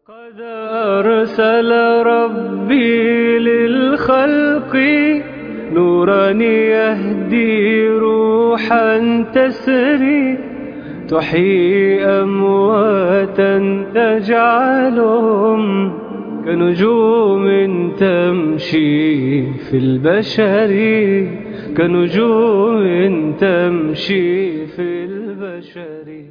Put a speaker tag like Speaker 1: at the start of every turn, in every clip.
Speaker 1: قد أرسل ربي للخلق نورا يهدي روحا تسري تحيي أمواتا تجعلهم كنجوم تمشي في البشر كنجوم تمشي في البشر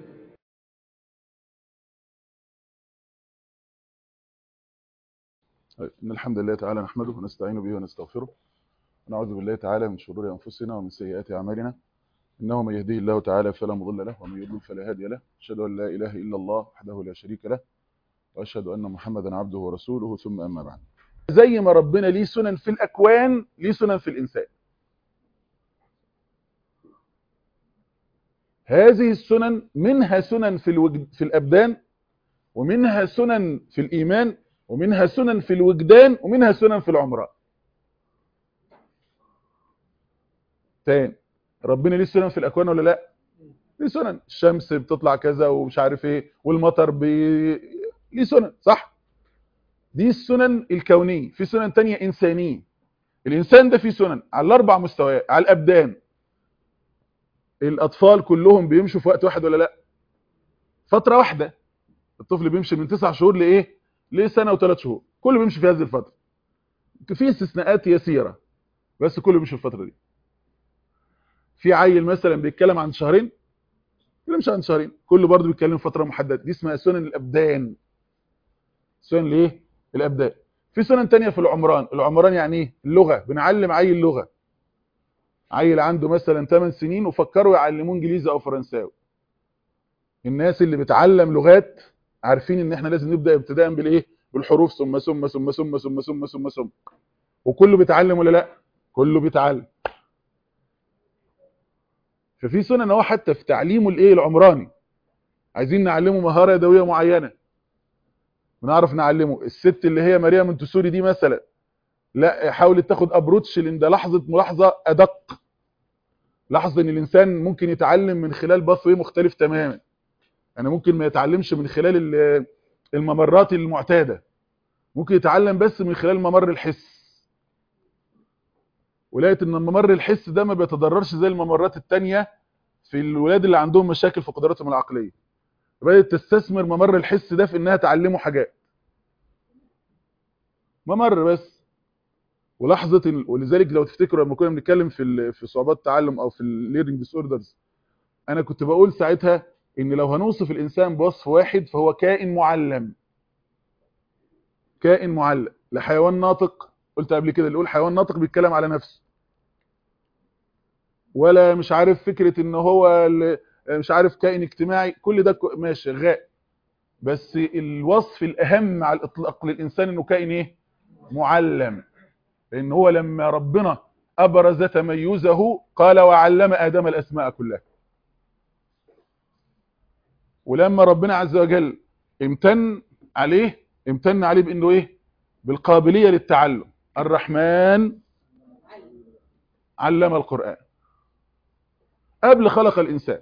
Speaker 2: إن الحمد لله تعالى نحمده ونستعين به ونستغفره ونعوذ بالله تعالى من شرور أنفسنا ومن سيئات أعمالنا إنه من يهديه الله تعالى فلا مضل له ومن يضلل فلا هادي له أشهد أن لا إله إلا الله وحده لا شريك له وأشهد أن محمدا عبده ورسوله ثم أما بعد زي ما ربنا ليه سنن في الأكوان ليه سنن في الإنسان هذه السنن منها سنن في الوجد في الأبدان ومنها سنن في الإيمان ومنها سنن في الوجدان ومنها سنن في العمران تاني ربنا ليه سنن في الأكوان ولا لا ليه سنن الشمس بتطلع كذا ومش عارف ايه والمطر بي... ليه سنن صح دي السنن الكونية في سنن تانية إنسانية الإنسان ده فيه سنن على الأربع مستويات على الأبدان الأطفال كلهم بيمشوا في وقت واحد ولا لا فترة واحدة الطفل بيمشي من تسع شهور لإيه لسنة وثلاث شهور كله بيمشي في هذه الفترة في استثناءات يسيرة بس كله بيمشي في الفترة دي في عيل مثلا بيتكلم عن شهرين مش عن شهرين كله برضه بيتكلم فترة محددة دي اسمها سنن الأبدان سنن ليه الأبدان في سنن تانية في العمران العمران يعني ايه اللغة بنعلم عيل لغة عيل عنده مثلا 8 سنين وفكروا يعلموه انجليزي او فرنساوي الناس اللي بتعلم لغات عارفين ان احنا لازم نبدا ابتداء بالايه بالحروف ثم ثم ثم ثم ثم ثم ثم ثم وكله بيتعلم ولا لا كله بيتعلم ففي سنن اهو حتى في تعليمه الايه العمراني عايزين نعلمه مهاره يدويه معينه ونعرف نعلمه الست اللي هي ماريا منتسوري دي مثلا لا حاولت تاخد ابروتش لان ده لحظه ملاحظه ادق لحظه ان الانسان ممكن يتعلم من خلال باثوي مختلف تماما انا ممكن ما يتعلمش من خلال الممرات المعتاده ممكن يتعلم بس من خلال ممر الحس ولقيت ان الممر الحس ده ما بيتضررش زي الممرات التانية في الولاد اللي عندهم مشاكل في قدراتهم العقليه بدات تستثمر ممر الحس ده في انها تعلمه حاجات ممر بس ولحظه ولذلك لو تفتكروا لما كنا بنتكلم في في صعوبات التعلم او في الليرنينج ديس اوردرز انا كنت بقول ساعتها ان لو هنوصف الانسان بوصف واحد فهو كائن معلم كائن معلم لحيوان ناطق قلت قبل كده اللي يقول حيوان ناطق بيتكلم على نفسه ولا مش عارف فكرة ان هو مش عارف كائن اجتماعي كل ده ماشي غاء بس الوصف الاهم على الاطلاق للانسان انه كائن ايه معلم لان هو لما ربنا ابرز تميزه قال وعلم ادم الاسماء كلها ولما ربنا عز وجل امتن عليه امتن عليه بانه ايه بالقابليه للتعلم الرحمن علم القران قبل خلق الانسان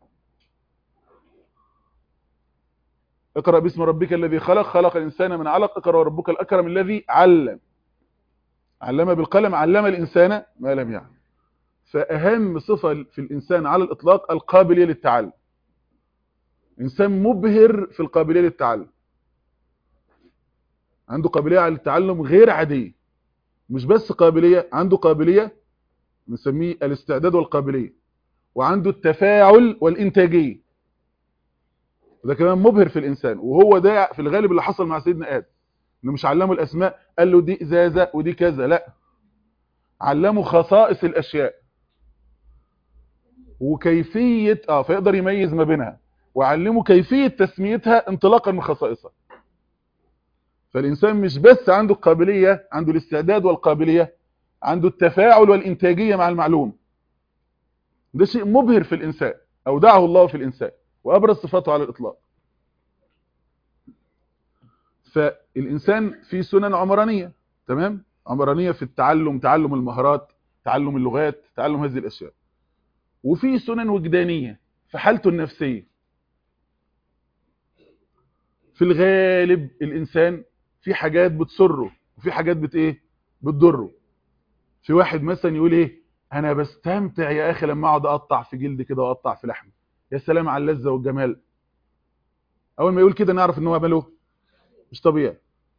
Speaker 2: اقرا باسم ربك الذي خلق خلق الانسان من علق اقرا وربك الاكرم الذي علم علم بالقلم علم الانسان ما لم يعلم فاهم صفه في الانسان على الاطلاق القابليه للتعلم انسان مبهر في القابليه للتعلم عنده قابليه على التعلم غير عاديه مش بس قابليه عنده قابليه بنسميه الاستعداد والقابليه وعنده التفاعل والانتاجيه وده كمان مبهر في الانسان وهو ده في الغالب اللي حصل مع سيدنا ادم انه مش علمه الاسماء قال له دي ازازه ودي كذا لا علمه خصائص الاشياء وكيفيه اه فيقدر يميز ما بينها وعلمه كيفية تسميتها انطلاقا من خصائصها فالإنسان مش بس عنده القابلية عنده الاستعداد والقابلية عنده التفاعل والإنتاجية مع المعلوم ده شيء مبهر في الإنسان أودعه الله في الإنسان وأبرز صفاته على الإطلاق فالإنسان في سنن عمرانية تمام عمرانية في التعلم تعلم المهارات تعلم اللغات تعلم هذه الأشياء وفي سنن وجدانية في حالته النفسية في الغالب الانسان في حاجات بتسره وفي حاجات بت ايه بتضره في واحد مثلا يقول ايه انا بستمتع يا اخي لما اقعد اقطع في جلد كده واقطع في لحم يا سلام على اللذه والجمال اول ما يقول كده نعرف ان هو ماله مش طبيعي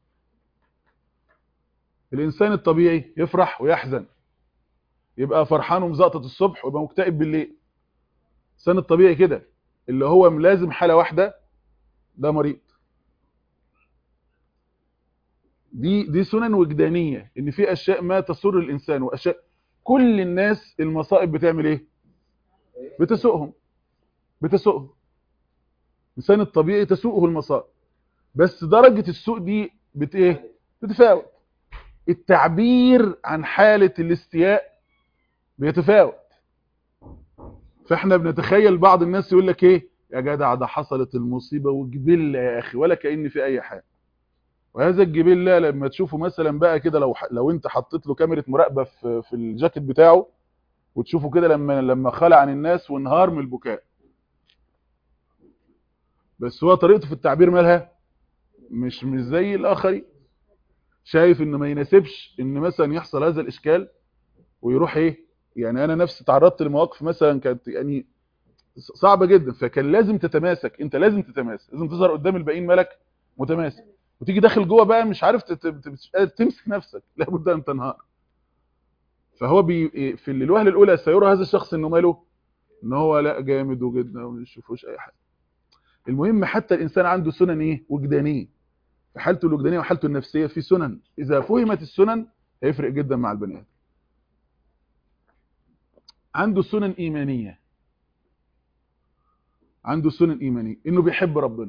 Speaker 2: الانسان الطبيعي يفرح ويحزن يبقى فرحان ومزقطط الصبح ويبقى مكتئب بالليل الانسان الطبيعي كده اللي هو ملازم حاله واحده ده مريض دي دي سنن وجدانيه ان في اشياء ما تسر الانسان واشياء كل الناس المصائب بتعمل ايه بتسوقهم بتسوقهم الانسان الطبيعي تسوقه المصائب بس درجه السوء دي بت ايه بتتفاوت التعبير عن حاله الاستياء بيتفاوت فاحنا بنتخيل بعض الناس يقول لك ايه يا جدع ده حصلت المصيبه وجبله يا اخي ولا كأن في اي حاجه وهذا الجبله لما تشوفه مثلا بقى كده لو لو انت حطيت له كاميرا مراقبه في في الجاكيت بتاعه وتشوفه كده لما لما خلع عن الناس وانهار من البكاء بس هو طريقته في التعبير مالها مش مش زي الاخرين شايف انه ما يناسبش ان مثلا يحصل هذا الاشكال ويروح ايه يعني انا نفسي تعرضت لمواقف مثلا كانت يعني صعبه جدا فكان لازم تتماسك انت لازم تتماسك لازم تظهر قدام الباقيين مالك متماسك وتيجي داخل جوه بقى مش عارف تمسك نفسك لابد ان تنهار فهو بي في الوهله الاولى سيرى هذا الشخص انه ماله ان هو لا جامد وجدا وما يشوفوش اي حاجه المهم حتى الانسان عنده سنن ايه وجدانيه في حالته الوجدانيه وحالته النفسيه في سنن اذا فهمت السنن هيفرق جدا مع البني ادم عنده سنن ايمانيه عنده سنن ايمانيه انه بيحب ربنا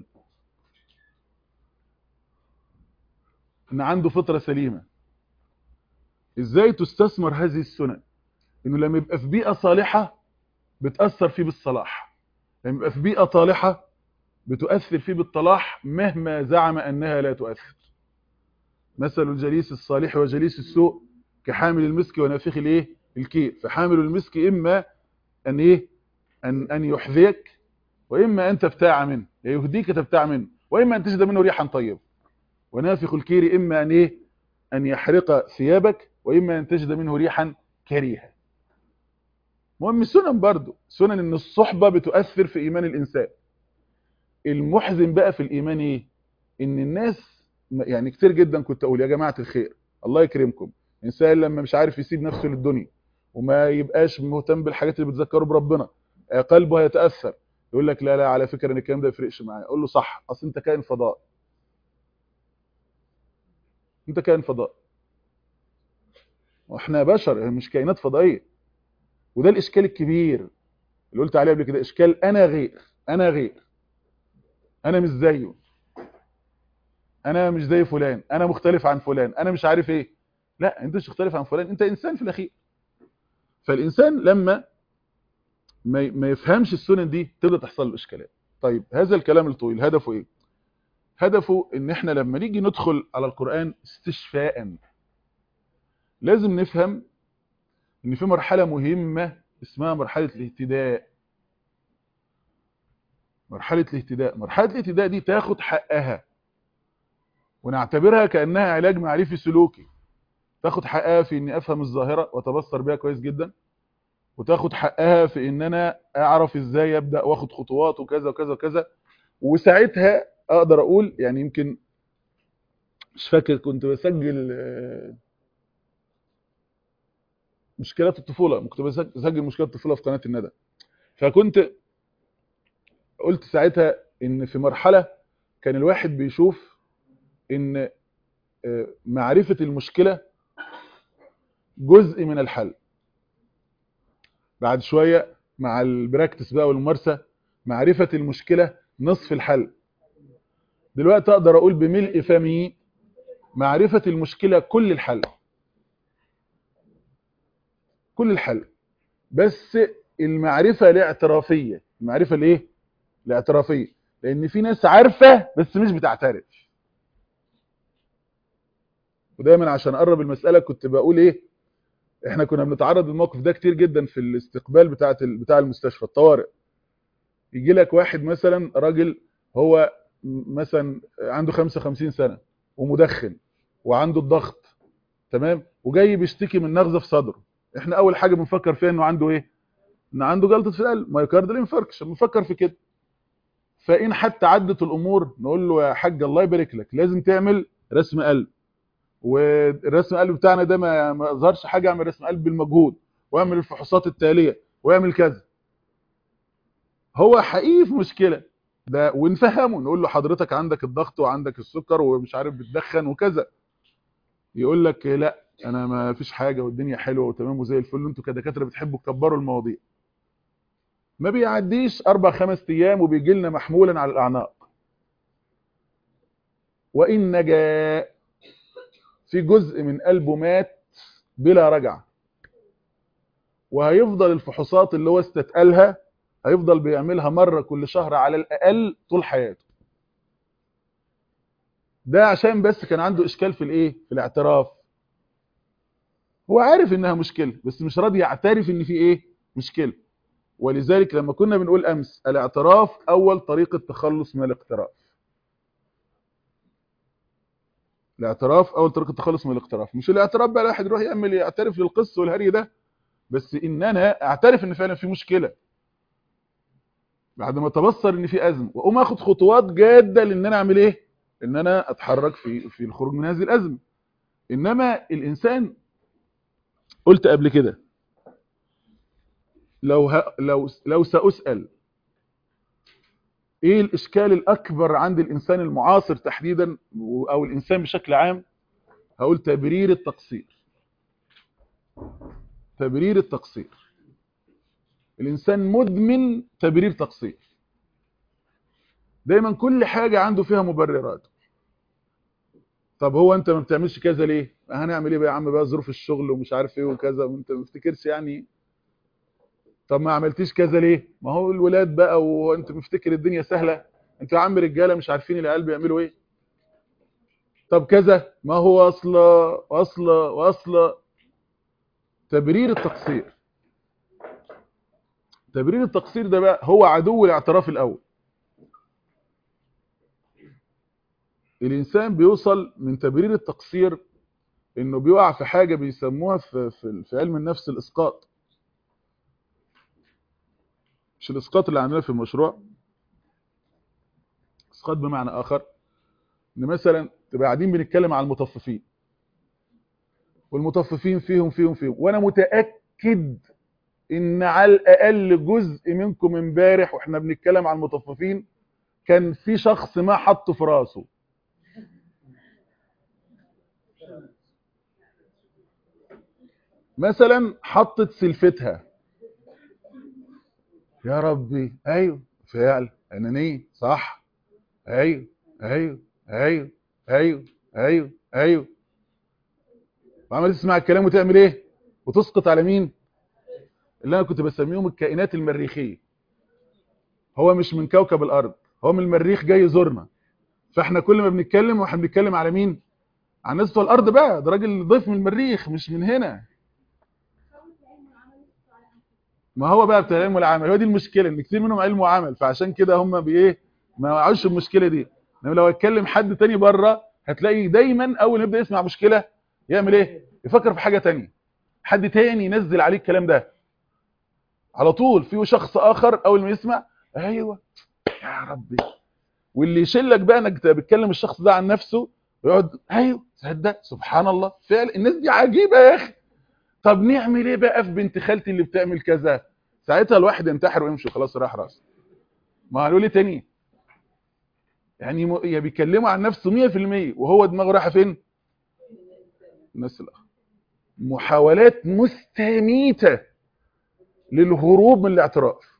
Speaker 2: ان عنده فطره سليمه ازاي تستثمر هذه السنن انه لما يبقى في بيئه صالحه بتاثر فيه بالصلاح لما يبقى في بيئه طالحه بتؤثر فيه بالطلاح مهما زعم انها لا تؤثر مثل الجليس الصالح وجليس السوء كحامل المسك ونافخ الايه الكير فحامل المسك اما ان ايه ان ان يحذيك واما ان تبتاع منه يا يهديك تبتاع منه واما ان تجد منه ريحا طيبه ونافخ الكير اما ان ايه ان يحرق ثيابك واما ان تجد منه ريحا كريهه مهم السنن برضو سنن ان الصحبه بتؤثر في ايمان الانسان المحزن بقى في الايمان ايه ان الناس يعني كتير جدا كنت اقول يا جماعه الخير الله يكرمكم انسان لما مش عارف يسيب نفسه للدنيا وما يبقاش مهتم بالحاجات اللي بتذكره بربنا قلبه هيتاثر يقول لك لا لا على فكره ان الكلام ده يفرقش معايا اقول له صح اصل انت كائن فضاء انت كائن فضاء واحنا بشر مش كائنات فضائيه وده الاشكال الكبير اللي قلت عليه قبل كده اشكال انا غير انا غير انا مش زيه انا مش زي فلان انا مختلف عن فلان انا مش عارف ايه لا انت مش مختلف عن فلان انت انسان في الاخير فالانسان لما ما يفهمش السنن دي تبدا تحصل له اشكالات طيب هذا الكلام الطويل هدفه ايه هدفه ان احنا لما نيجي ندخل على القرآن استشفاء لازم نفهم ان في مرحلة مهمة اسمها مرحلة الاهتداء مرحلة الاهتداء مرحلة الاهتداء دي تاخد حقها ونعتبرها كأنها علاج معرفي سلوكي تاخد حقها في اني افهم الظاهرة واتبصر بيها كويس جدا وتاخد حقها في ان انا اعرف ازاي ابدا واخد خطوات وكذا وكذا وكذا وساعتها اقدر اقول يعني يمكن مش فاكر كنت بسجل مشكلات الطفوله كنت بسجل مشكلات الطفوله في قناه الندى فكنت قلت ساعتها ان في مرحله كان الواحد بيشوف ان معرفه المشكله جزء من الحل بعد شويه مع البراكتس بقى والممارسه معرفه المشكله نصف الحل دلوقتي اقدر اقول بملء فمي معرفة المشكلة كل الحل كل الحل بس المعرفة الاعترافية المعرفة الايه الاعترافية لان في ناس عارفة بس مش بتعترف ودايما عشان اقرب المسألة كنت بقول ايه احنا كنا بنتعرض للموقف ده كتير جدا في الاستقبال بتاعه بتاع المستشفى الطوارئ يجي لك واحد مثلا راجل هو مثلا عنده 55 سنه ومدخن وعنده الضغط تمام وجاي بيشتكي من نغزه في صدره احنا اول حاجه بنفكر فيها انه عنده ايه ان عنده جلطه في القلب مايوكاردال انفاركشن بنفكر في كده فان حتى عدت الامور نقول له يا حاج الله يبارك لك لازم تعمل رسم قلب والرسم القلب بتاعنا ده ما ما ظهرش حاجه اعمل رسم قلب بالمجهود واعمل الفحوصات التاليه واعمل كذا هو حقيقي في مشكله ده ونفهمه نقول له حضرتك عندك الضغط وعندك السكر ومش عارف بتدخن وكذا يقول لك لا انا ما فيش حاجه والدنيا حلوه وتمام وزي الفل انتوا كدكاتره بتحبوا تكبروا المواضيع ما بيعديش اربع خمس ايام وبيجي لنا محمولا على الاعناق وان نجا في جزء من قلبه مات بلا رجعه وهيفضل الفحوصات اللي هو استتقلها هيفضل بيعملها مرة كل شهر على الأقل طول حياته ده عشان بس كان عنده إشكال في الإيه؟ في الاعتراف هو عارف إنها مشكلة بس مش راضي يعترف إن في إيه؟ مشكلة ولذلك لما كنا بنقول أمس الاعتراف أول طريقة تخلص من الاقتراف الاعتراف أول طريقة تخلص من الاقتراف مش الاعتراف بقى الواحد يروح يعمل يعترف للقصة والهري ده بس إن أنا أعترف إن فعلا في مشكلة بعد ما اتبصر ان في ازمه واقوم اخد خطوات جاده لان انا اعمل ايه ان انا اتحرك في في الخروج من هذه الازمه انما الانسان قلت قبل كده لو ه... لو لو ساسال ايه الاشكال الاكبر عند الانسان المعاصر تحديدا او الانسان بشكل عام هقول تبرير التقصير تبرير التقصير الإنسان مدمن تبرير تقصير دايما كل حاجة عنده فيها مبررات طب هو انت ما بتعملش كذا ليه هنعمل ايه بقى يا عم بقى ظروف الشغل ومش عارف ايه وكذا وانت ما بتفتكرش يعني طب ما عملتيش كذا ليه ما هو الولاد بقى وانت مفتكر الدنيا سهلة انت يا عم رجالة مش عارفين العيال بيعملوا ايه طب كذا ما هو اصلا واصلا واصلا تبرير التقصير تبرير التقصير ده بقى هو عدو الاعتراف الاول الانسان بيوصل من تبرير التقصير انه بيقع في حاجه بيسموها في في, في علم النفس الاسقاط مش الاسقاط اللي عندنا في المشروع اسقاط بمعنى اخر ان مثلا تبقى قاعدين بنتكلم على المطففين والمطففين فيهم فيهم فيهم وانا متاكد ان على الاقل جزء منكم امبارح واحنا بنتكلم عن المطففين كان في شخص ما حطه في راسه مثلا حطت سلفتها يا ربي ايوه فعل انانيه صح ايوه ايوه ايوه ايوه ايوه ايوه وعمال تسمع الكلام وتعمل ايه وتسقط على مين اللي انا كنت بسميهم الكائنات المريخيه هو مش من كوكب الارض هو من المريخ جاي يزورنا فاحنا كل ما بنتكلم واحنا بنتكلم على مين على الناس بتوع الارض بقى ده راجل ضيف من المريخ مش من هنا ما هو بقى بتاع العلم والعمل هو دي المشكله ان كتير منهم علم وعمل فعشان كده هم بايه ما وقعوش المشكله دي انما لو اتكلم حد تاني بره هتلاقي دايما اول ما يبدا يسمع مشكله يعمل ايه يفكر في حاجه تانية حد تاني ينزل عليه الكلام ده على طول في شخص اخر اول ما يسمع ايوه يا ربي واللي يشلك بقى انك بتكلم الشخص ده عن نفسه ويقعد ايوه تصدق سبحان الله فعلا الناس دي عجيبه يا اخي طب نعمل ايه بقى في بنت خالتي اللي بتعمل كذا ساعتها الواحد ينتحر ويمشي خلاص راح راس ما قالوا لي تاني يعني م... يا بيتكلموا عن نفسه 100% وهو دماغه رايحه فين الناس الاخر محاولات مستميته للهروب من الاعتراف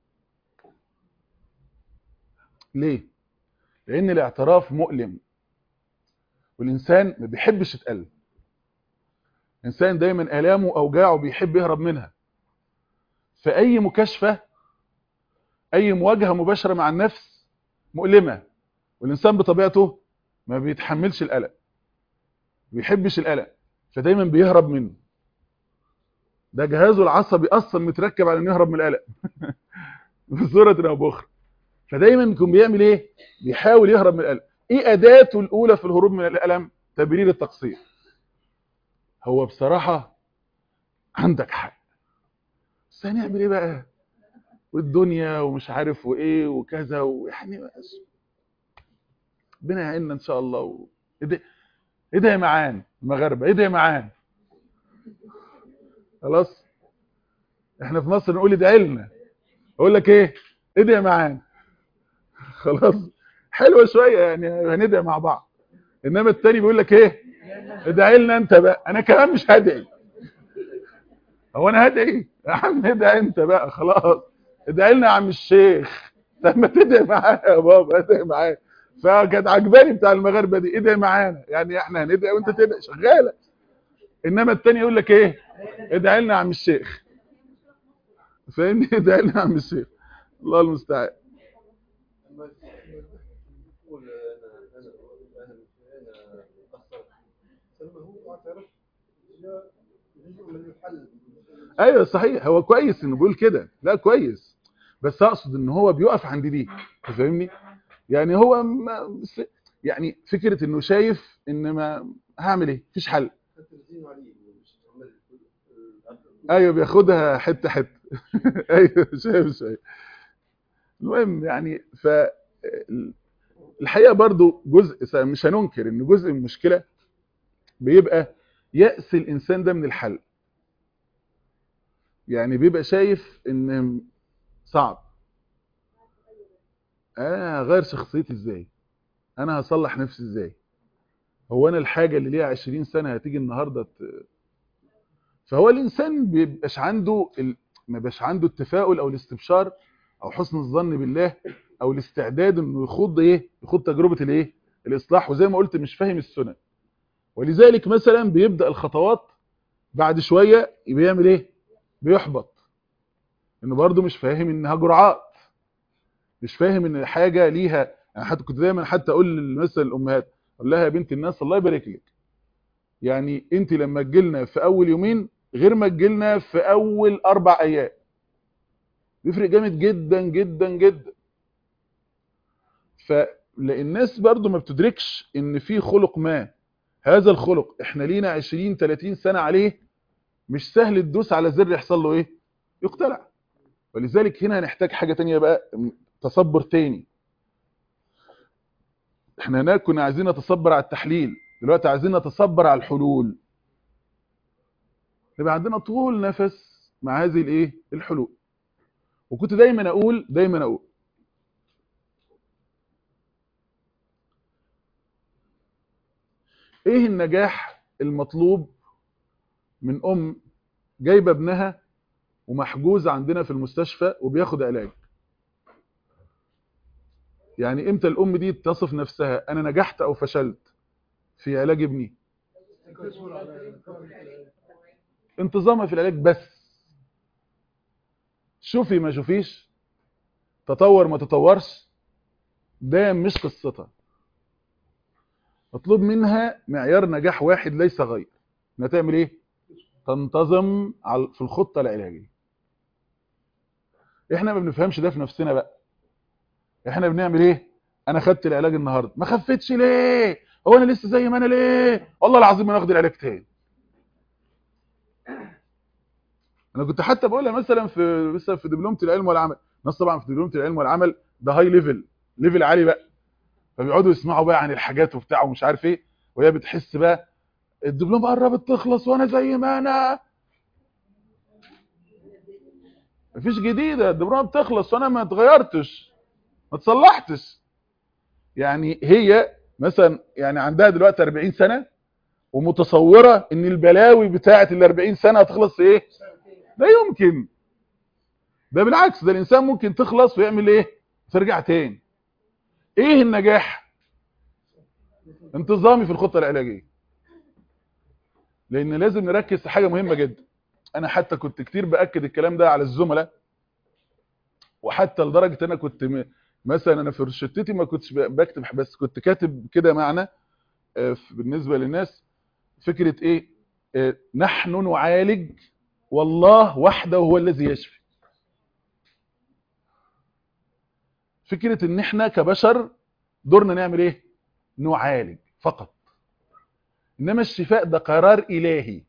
Speaker 2: ليه لان الاعتراف مؤلم والانسان ما بيحبش يتألم الانسان دايما الامه واوجاعه بيحب يهرب منها فاي مكاشفه اي مواجهه مباشره مع النفس مؤلمه والانسان بطبيعته ما بيتحملش الالم ما بيحبش الالم فدايما بيهرب منه ده جهازه العصبي اصلا متركب على انه يهرب من الالم بصوره او باخرى فدايما يكون بيعمل ايه بيحاول يهرب من الالم ايه اداته الاولى في الهروب من الالم تبرير التقصير هو بصراحه عندك حق بس هنعمل ايه بقى والدنيا ومش عارف وايه وكذا ويعني بس ربنا يعيننا ان شاء الله و... ايه ده ايه ده يا معان المغاربه ايه ده يا معان خلاص احنا في مصر نقول ادعي لنا اقول لك ايه ادعي معانا خلاص حلوه شويه يعني هندعي مع بعض انما التاني بيقول لك ايه ادعي لنا انت بقى انا كمان مش هدعي هو انا هدعي يا عم ادعي انت بقى خلاص ادعي لنا يا عم الشيخ طب ما تدعي معايا يا بابا ادعي معايا فكانت عجباني بتاع المغاربه دي ادعي معانا يعني احنا هندعي وانت تدعي شغاله انما التاني يقول لك ايه ادعي لنا يا عم الشيخ فاهمني ادعي لنا يا عم الشيخ الله المستعان ايوه صحيح هو كويس انه بيقول كده لا كويس بس اقصد ان هو بيقف عند دي فاهمني يعني هو ما يعني فكره انه شايف ان ما هعمل ايه مفيش حل ايوه بياخدها حته حته ايوه شايف شايف المهم يعني ف الحقيقه برضو جزء مش هننكر ان جزء من المشكله بيبقى يأس الانسان ده من الحل يعني بيبقى شايف ان صعب انا هغير شخصيتي ازاي انا هصلح نفسي ازاي هو انا الحاجه اللي ليها 20 سنه هتيجي النهارده ت... فهو الانسان بيبقاش عنده ال... ما بيبقاش عنده التفاؤل او الاستبشار او حسن الظن بالله او الاستعداد انه يخوض ايه يخوض تجربه الايه الاصلاح وزي ما قلت مش فاهم السنن ولذلك مثلا بيبدا الخطوات بعد شويه بيعمل ايه بيحبط انه برضه مش فاهم انها جرعات مش فاهم ان حاجه ليها يعني حتى كنت دايما حتى اقول مثلا الامهات اقول لها يا بنت الناس الله يبارك لك يعني انت لما تجيلنا في اول يومين غير ما تجيلنا في اول اربع ايام بيفرق جامد جدا جدا جدا فالناس برضو ما بتدركش ان في خلق ما هذا الخلق احنا لينا 20 30 سنه عليه مش سهل تدوس على زر يحصل له ايه يقتلع ولذلك هنا هنحتاج حاجه تانية بقى تصبر تاني احنا هناك كنا عايزين نتصبر على التحليل دلوقتي عايزين نتصبر على الحلول يبقى عندنا طول نفس مع هذه الايه الحلول وكنت دايما اقول دايما اقول ايه النجاح المطلوب من ام جايبه ابنها ومحجوز عندنا في المستشفى وبياخد علاج يعني امتى الام دي تصف نفسها انا نجحت او فشلت في علاج ابني انتظامها في العلاج بس شوفي ما شوفيش تطور ما تطورش ده مش قصتها مطلوب منها معيار نجاح واحد ليس غير انها تعمل ايه تنتظم في الخطه العلاجيه احنا ما بنفهمش ده في نفسنا بقى احنا بنعمل ايه انا خدت العلاج النهارده ما خفتش ليه هو انا لسه زي ما انا ليه والله العظيم انا اخد العلاج تاني انا كنت حتى بقولها مثلا في لسه في دبلومه العلم والعمل ناس طبعا في دبلومه العلم والعمل ده هاي ليفل ليفل عالي بقى فبيقعدوا يسمعوا بقى عن الحاجات وبتاع ومش عارف ايه وهي بتحس بقى الدبلومه قربت تخلص وانا زي ما انا مفيش جديده الدبلومه بتخلص وانا ما اتغيرتش ما تصلحتش يعني هي مثلا يعني عندها دلوقتي 40 سنه ومتصوره ان البلاوي بتاعه ال 40 سنه هتخلص ايه لا يمكن ده بالعكس ده الانسان ممكن تخلص ويعمل ايه ترجع تاني ايه النجاح انتظامي في الخطه العلاجيه لان لازم نركز في حاجه مهمه جدا انا حتى كنت كتير باكد الكلام ده على الزملاء وحتى لدرجه انا كنت م... مثلا انا في روشتتي ما كنتش بكتب بس كنت كاتب كده معنى بالنسبه للناس فكره ايه نحن نعالج والله وحده هو الذي يشفي فكره ان احنا كبشر دورنا نعمل ايه نعالج فقط انما الشفاء ده قرار الهي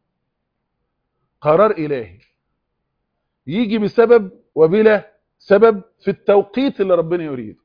Speaker 2: قرار الهي يجي بسبب وبلا سبب في التوقيت اللي ربنا يريده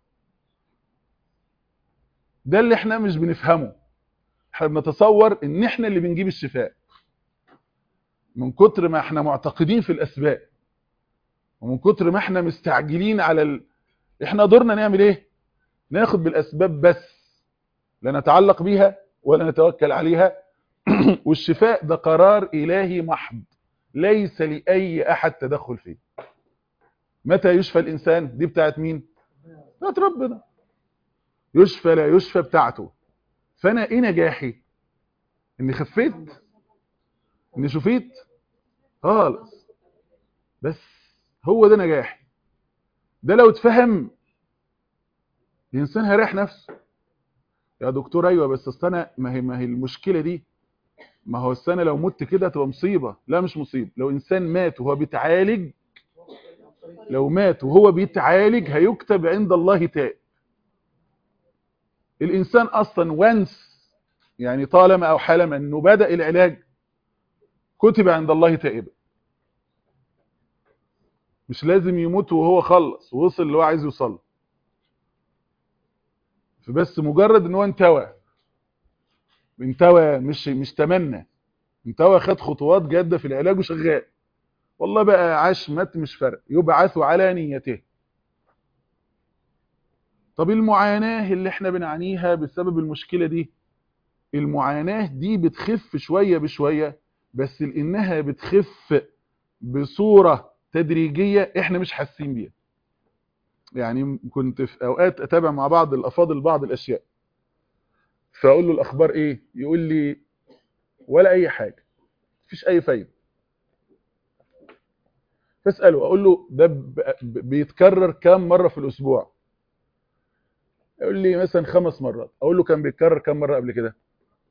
Speaker 2: ده اللي احنا مش بنفهمه احنا بنتصور ان احنا اللي بنجيب الشفاء من كتر ما احنا معتقدين في الاسباب ومن كتر ما احنا مستعجلين على ال... احنا دورنا نعمل ايه ناخد بالاسباب بس لا نتعلق بيها ولا نتوكل عليها والشفاء ده قرار الهي محض ليس لاي احد تدخل فيه متى يشفى الانسان دي بتاعت مين بتاعت ربنا يشفى لا يشفى بتاعته فانا ايه نجاحي اني خفيت اني شفيت خالص بس هو ده نجاحي ده لو اتفهم الانسان هيريح نفسه يا دكتور ايوه بس اصل انا ما هي ما هي المشكله دي ما هو السنه لو مت كده تبقى مصيبه لا مش مصيبه لو انسان مات وهو بيتعالج لو مات وهو بيتعالج هيكتب عند الله تائب الانسان اصلا وانس يعني طالما او حالما انه بدا العلاج كتب عند الله تائبا مش لازم يموت وهو خلص ووصل اللي هو عايز يوصل فبس مجرد ان هو انتوى انتوى مش مش تمنى انتوى خد خطوات جاده في العلاج وشغال والله بقى عاش مات مش فرق يبعث على نيته طب المعاناه اللي احنا بنعانيها بسبب المشكله دي المعاناه دي بتخف شويه بشويه بس لانها بتخف بصوره تدريجيه احنا مش حاسين بيها يعني كنت في اوقات اتابع مع بعض الافاضل بعض الاشياء فاقول له الاخبار ايه يقول لي ولا اي حاجه مفيش اي فايده فاساله اقول له ده بيتكرر كام مره في الاسبوع يقول لي مثلا خمس مرات اقول له كان بيتكرر كام مره قبل كده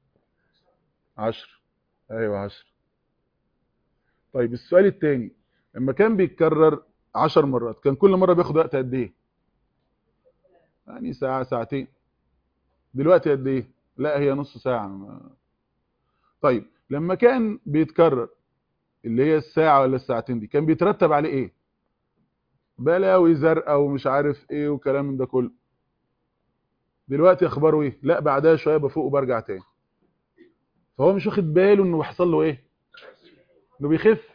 Speaker 2: عشر ايوه عشر طيب السؤال الثاني لما كان بيتكرر عشر مرات كان كل مرة بياخد وقت قد ايه يعني ساعة ساعتين دلوقتي قد ايه لا هي نص ساعة طيب لما كان بيتكرر اللي هي الساعة ولا الساعتين دي كان بيترتب عليه ايه بلاوي زرقاء ومش عارف ايه وكلام من ده كله دلوقتي اخباره ايه لا بعدها شوية بفوق وبرجع تاني فهو مش واخد باله انه بيحصل له ايه انه بيخف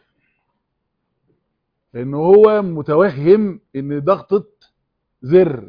Speaker 2: لان هو متوهم ان ضغطة زر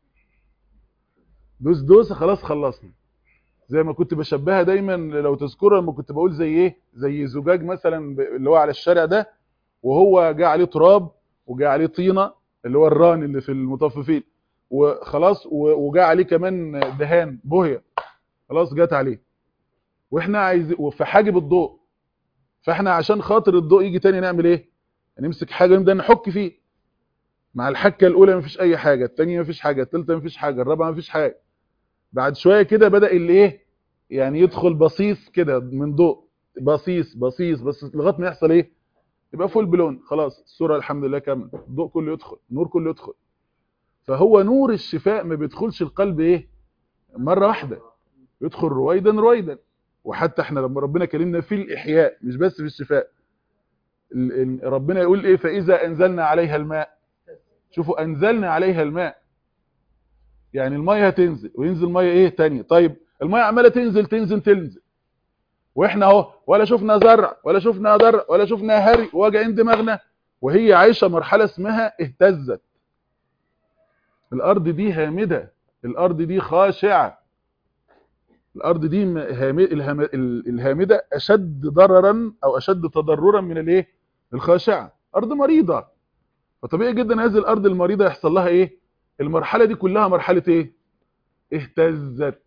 Speaker 2: دوس دوسه خلاص خلصنا زي ما كنت بشبهها دايما لو تذكروا لما كنت بقول زي ايه زي زجاج مثلا اللي هو على الشارع ده وهو جاء عليه تراب وجاء عليه طينه اللي هو الران اللي في المطففين وخلاص وجاء عليه كمان دهان بوهيه خلاص جت عليه واحنا عايز في حاجب الضوء فاحنا عشان خاطر الضوء يجي تاني نعمل ايه نمسك حاجه نبدا نحك فيه مع الحكه الاولى مفيش اي حاجه الثانيه مفيش حاجه الثالثه مفيش حاجه الرابعه مفيش حاجه بعد شويه كده بدا اللي ايه يعني يدخل بصيص كده من ضوء بصيص بصيص بس لغايه ما يحصل ايه يبقى فول بلون خلاص الصوره الحمد لله كامله الضوء كله يدخل النور كله يدخل فهو نور الشفاء ما بيدخلش القلب ايه مره واحده يدخل رويدا رويدا وحتى احنا لما ربنا كلمنا في الاحياء مش بس في الشفاء ربنا يقول ايه فاذا انزلنا عليها الماء شوفوا انزلنا عليها الماء يعني الميه هتنزل وينزل ميه ايه تاني طيب الميه عماله تنزل تنزل تنزل واحنا اهو ولا شفنا زرع ولا شفنا درع ولا شفنا هري وجعين دماغنا وهي عايشه مرحله اسمها اهتزت الارض دي هامده الارض دي خاشعه الارض دي الهامده اشد ضررا او اشد تضررا من الايه الخاشعه ارض مريضه فطبيعي جدا هذه الارض المريضه يحصل لها ايه المرحله دي كلها مرحله ايه اهتزت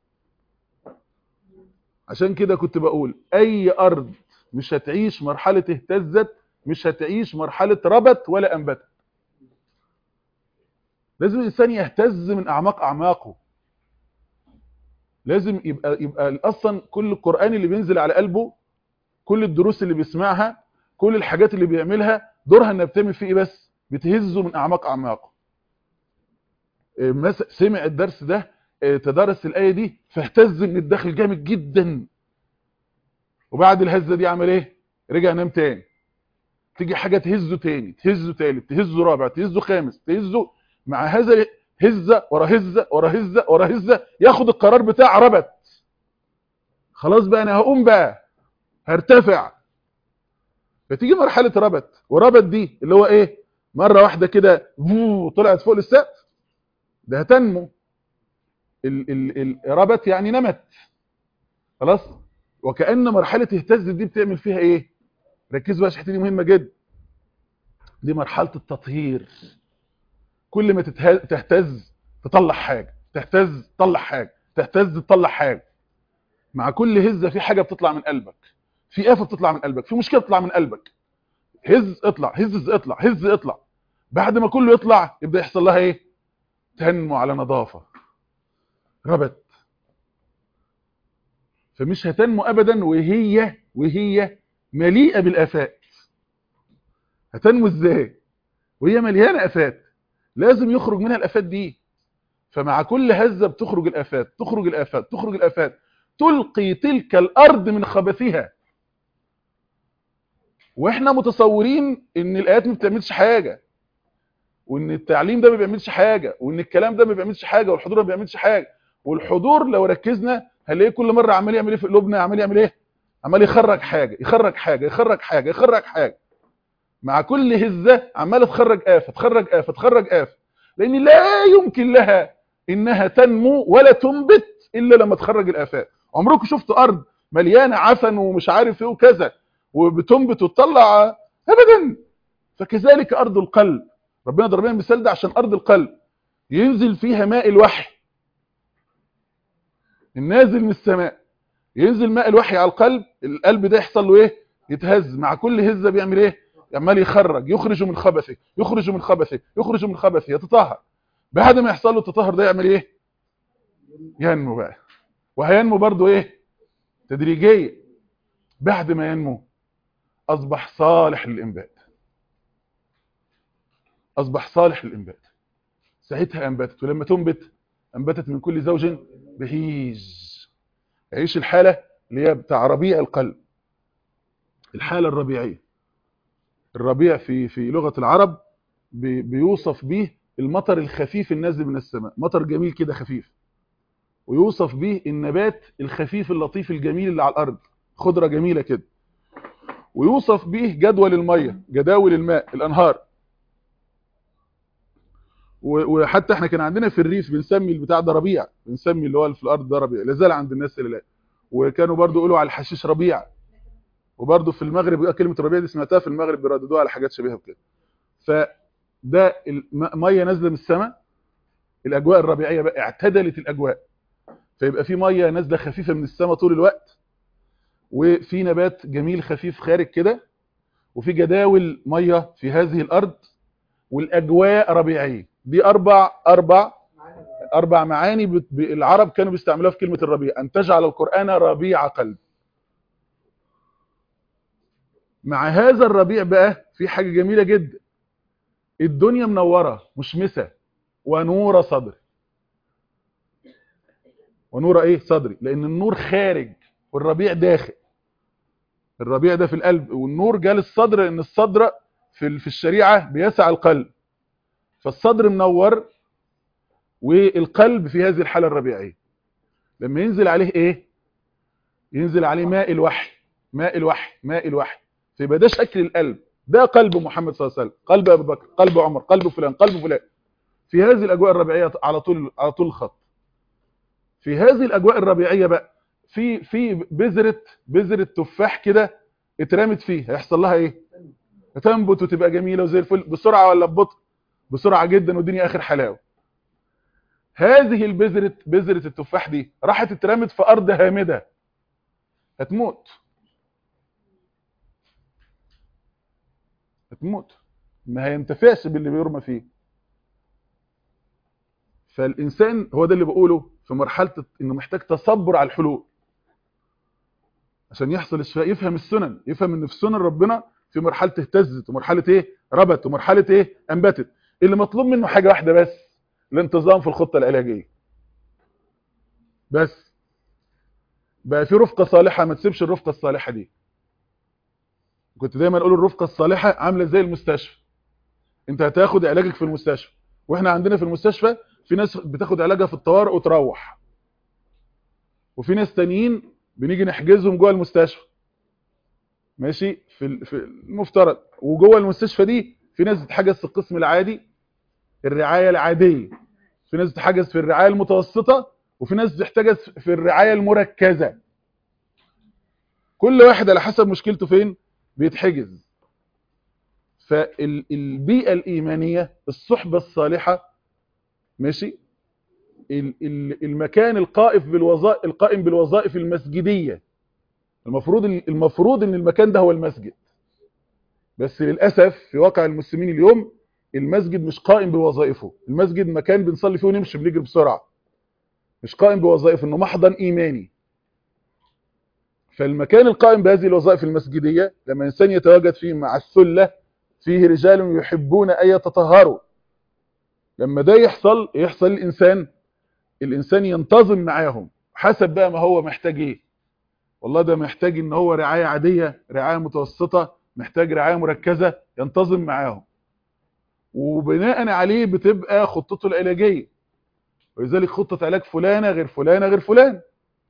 Speaker 2: عشان كده كنت بقول اي ارض مش هتعيش مرحله اهتزت مش هتعيش مرحله ربت ولا انبتت لازم الانسان يهتز من اعماق اعماقه لازم يبقى يبقى اصلا كل القران اللي بينزل على قلبه كل الدروس اللي بيسمعها كل الحاجات اللي بيعملها دورها انها بتعمل فيه ايه بس بتهزه من اعماق اعماقه آه، مس- سمع الدرس ده آه، تدرس الآية دي فاهتز من الداخل جامد جدا وبعد الهزة دي عمل ايه رجع نام تاني تيجي حاجة تهزه تاني تهزه تالت تهزه رابع تهزه خامس تهزه مع هذا هزة ورا هزة ورا هزة ورا هزة ياخد القرار بتاع ربط خلاص بقى انا هقوم بقى هرتفع فتيجي مرحلة ربط وربط دي اللي هو ايه مرة واحدة كده فو، طلعت فوق السقف ده هتنمو ال ال ال ربط يعني نمت خلاص وكأن مرحلة اهتز دي بتعمل فيها ايه ركزوا بقى الحته دي مهمة جدا دي مرحلة التطهير كل ما تته- تهتز تطلع حاجة تهتز تطلع حاجة تهتز تطلع حاجة مع كل هزة في حاجة بتطلع من قلبك في آفة بتطلع من قلبك في مشكلة بتطلع من قلبك هز اطلع هز اطلع هز اطلع بعد ما كله يطلع يبدأ يحصل لها ايه تنمو على نظافة ربط فمش هتنمو ابدا وهي وهي مليئة بالآفات هتنمو ازاي وهي مليانة آفات لازم يخرج منها الآفات دي فمع كل هزة بتخرج الآفات تخرج الآفات تخرج الآفات تلقي تلك الأرض من خبثها واحنا متصورين ان الآيات ما بتعملش حاجة وان التعليم ده ما بيعملش حاجة وان الكلام ده ما بيعملش حاجة والحضور ما بيعملش حاجة والحضور لو ركزنا هنلاقيه كل مرة عمال يعمل ايه في قلوبنا عمال يعمل ايه عمال يخرج حاجة يخرج حاجة يخرج حاجة يخرج حاجة مع كل هزة عمالة تخرج آفة تخرج آفة تخرج آفة لأن لا يمكن لها إنها تنمو ولا تنبت إلا لما تخرج الآفات عمركم شفتوا أرض مليانة عفن ومش عارف إيه وكذا وبتنبت وتطلع أبدا فكذلك أرض القلب ربنا ضرب لنا المثال ده عشان أرض القلب ينزل فيها ماء الوحي النازل من السماء ينزل ماء الوحي على القلب القلب ده يحصل له ايه يتهز مع كل هزه بيعمل ايه عمال يخرج يخرج من خبثه يخرج من خبثه يخرج من خبثه يتطهر بعد ما يحصل له التطهر ده يعمل ايه ينمو بقى وهينمو برضو ايه تدريجيا بعد ما ينمو اصبح صالح للانبات اصبح صالح للانبات ساعتها انبتت ولما تنبت انبتت من كل زوج بهيج يعيش الحالة اللي هي بتاع ربيع القلب الحالة الربيعية الربيع في في لغة العرب بي- بيوصف به المطر الخفيف النازل من السماء مطر جميل كده خفيف ويوصف به النبات الخفيف اللطيف الجميل اللي على الأرض خضرة جميلة كده ويوصف به جدول المية جداول الماء الأنهار و- وحتى احنا كان عندنا في الريف بنسمي البتاع ده ربيع بنسمي اللي هو في الارض ده ربيع لازال عند الناس اللي لا وكانوا برضو يقولوا على الحشيش ربيع وبرضو في المغرب بقى كلمه ربيع دي سمعتها في المغرب بيرددوها على حاجات شبيهه بكده فده الم- ميه نازله من السماء الاجواء الربيعيه بقى اعتدلت الاجواء فيبقى في ميه نازله خفيفه من السماء طول الوقت وفي نبات جميل خفيف خارج كده وفي جداول ميه في هذه الارض والاجواء ربيعيه دي اربع اربع اربع معاني بت- ب- العرب كانوا بيستعملوها في كلمه الربيع ان تجعل القران ربيع قلب مع هذا الربيع بقى في حاجه جميله جدا الدنيا منوره مشمسه ونور صدر ونور ايه صدري لان النور خارج والربيع داخل الربيع ده في القلب والنور جال الصدر لان الصدر في ال- في الشريعه بيسع القلب فالصدر منور والقلب في هذه الحالة الربيعية لما ينزل عليه ايه ينزل عليه ماء الوحي ماء الوحي ماء الوحي فيبقى ده شكل القلب ده قلب محمد صلى الله عليه وسلم قلب ابو بكر قلب عمر قلب فلان قلب فلان في هذه الاجواء الربيعيه على طول على طول الخط في هذه الاجواء الربيعيه بقى في في بذره بذره تفاح كده اترمت فيه هيحصل لها ايه هتنبت وتبقى جميله وزي الفل بسرعه ولا ببطء بسرعه جدا والدنيا اخر حلاوه هذه البذرة بذرة التفاح دي راحت اترمت في أرض هامدة هتموت هتموت ما هينتفعش باللي بيرمى فيه فالإنسان هو ده اللي بقوله في مرحلة إنه محتاج تصبر على الحلول عشان يحصل الشفاء يفهم السنن يفهم إن في سنن ربنا في مرحلة اهتزت ومرحلة إيه ربت ومرحلة إيه أنبتت اللي مطلوب منه حاجة واحدة بس الانتظام في الخطه العلاجيه بس بقى في رفقه صالحه ما تسيبش الرفقه الصالحه دي كنت دايما اقول الرفقه الصالحه عامله زي المستشفى انت هتاخد علاجك في المستشفى واحنا عندنا في المستشفى في ناس بتاخد علاجها في الطوارئ وتروح وفي ناس تانيين بنيجي نحجزهم جوه المستشفى ماشي في ال- في المفترض وجوه المستشفى دي في ناس بتحجز في القسم العادي الرعايه العاديه في ناس بتحجز في الرعايه المتوسطه وفي ناس بتحتجز في الرعايه المركزه كل واحد على حسب مشكلته فين بيتحجز فالبيئه الايمانيه الصحبه الصالحه ماشي ال- ال- المكان القائف بالوظائف القائم بالوظائف المسجديه المفروض المفروض ان المكان ده هو المسجد بس للاسف في واقع المسلمين اليوم المسجد مش قائم بوظائفه المسجد مكان بنصلي فيه ونمشي بنجري بسرعه مش قائم بوظائف انه محضن ايماني فالمكان القائم بهذه الوظائف المسجديه لما الانسان يتواجد فيه مع الثله فيه رجال يحبون ان يتطهروا لما ده يحصل يحصل الانسان الانسان ينتظم معاهم حسب بقى ما هو محتاج ايه والله ده محتاج ان هو رعايه عاديه رعايه متوسطه محتاج رعايه مركزه ينتظم معاهم وبناء عليه بتبقى خطته العلاجيه ولذلك خطه علاج فلانه غير فلانه غير فلان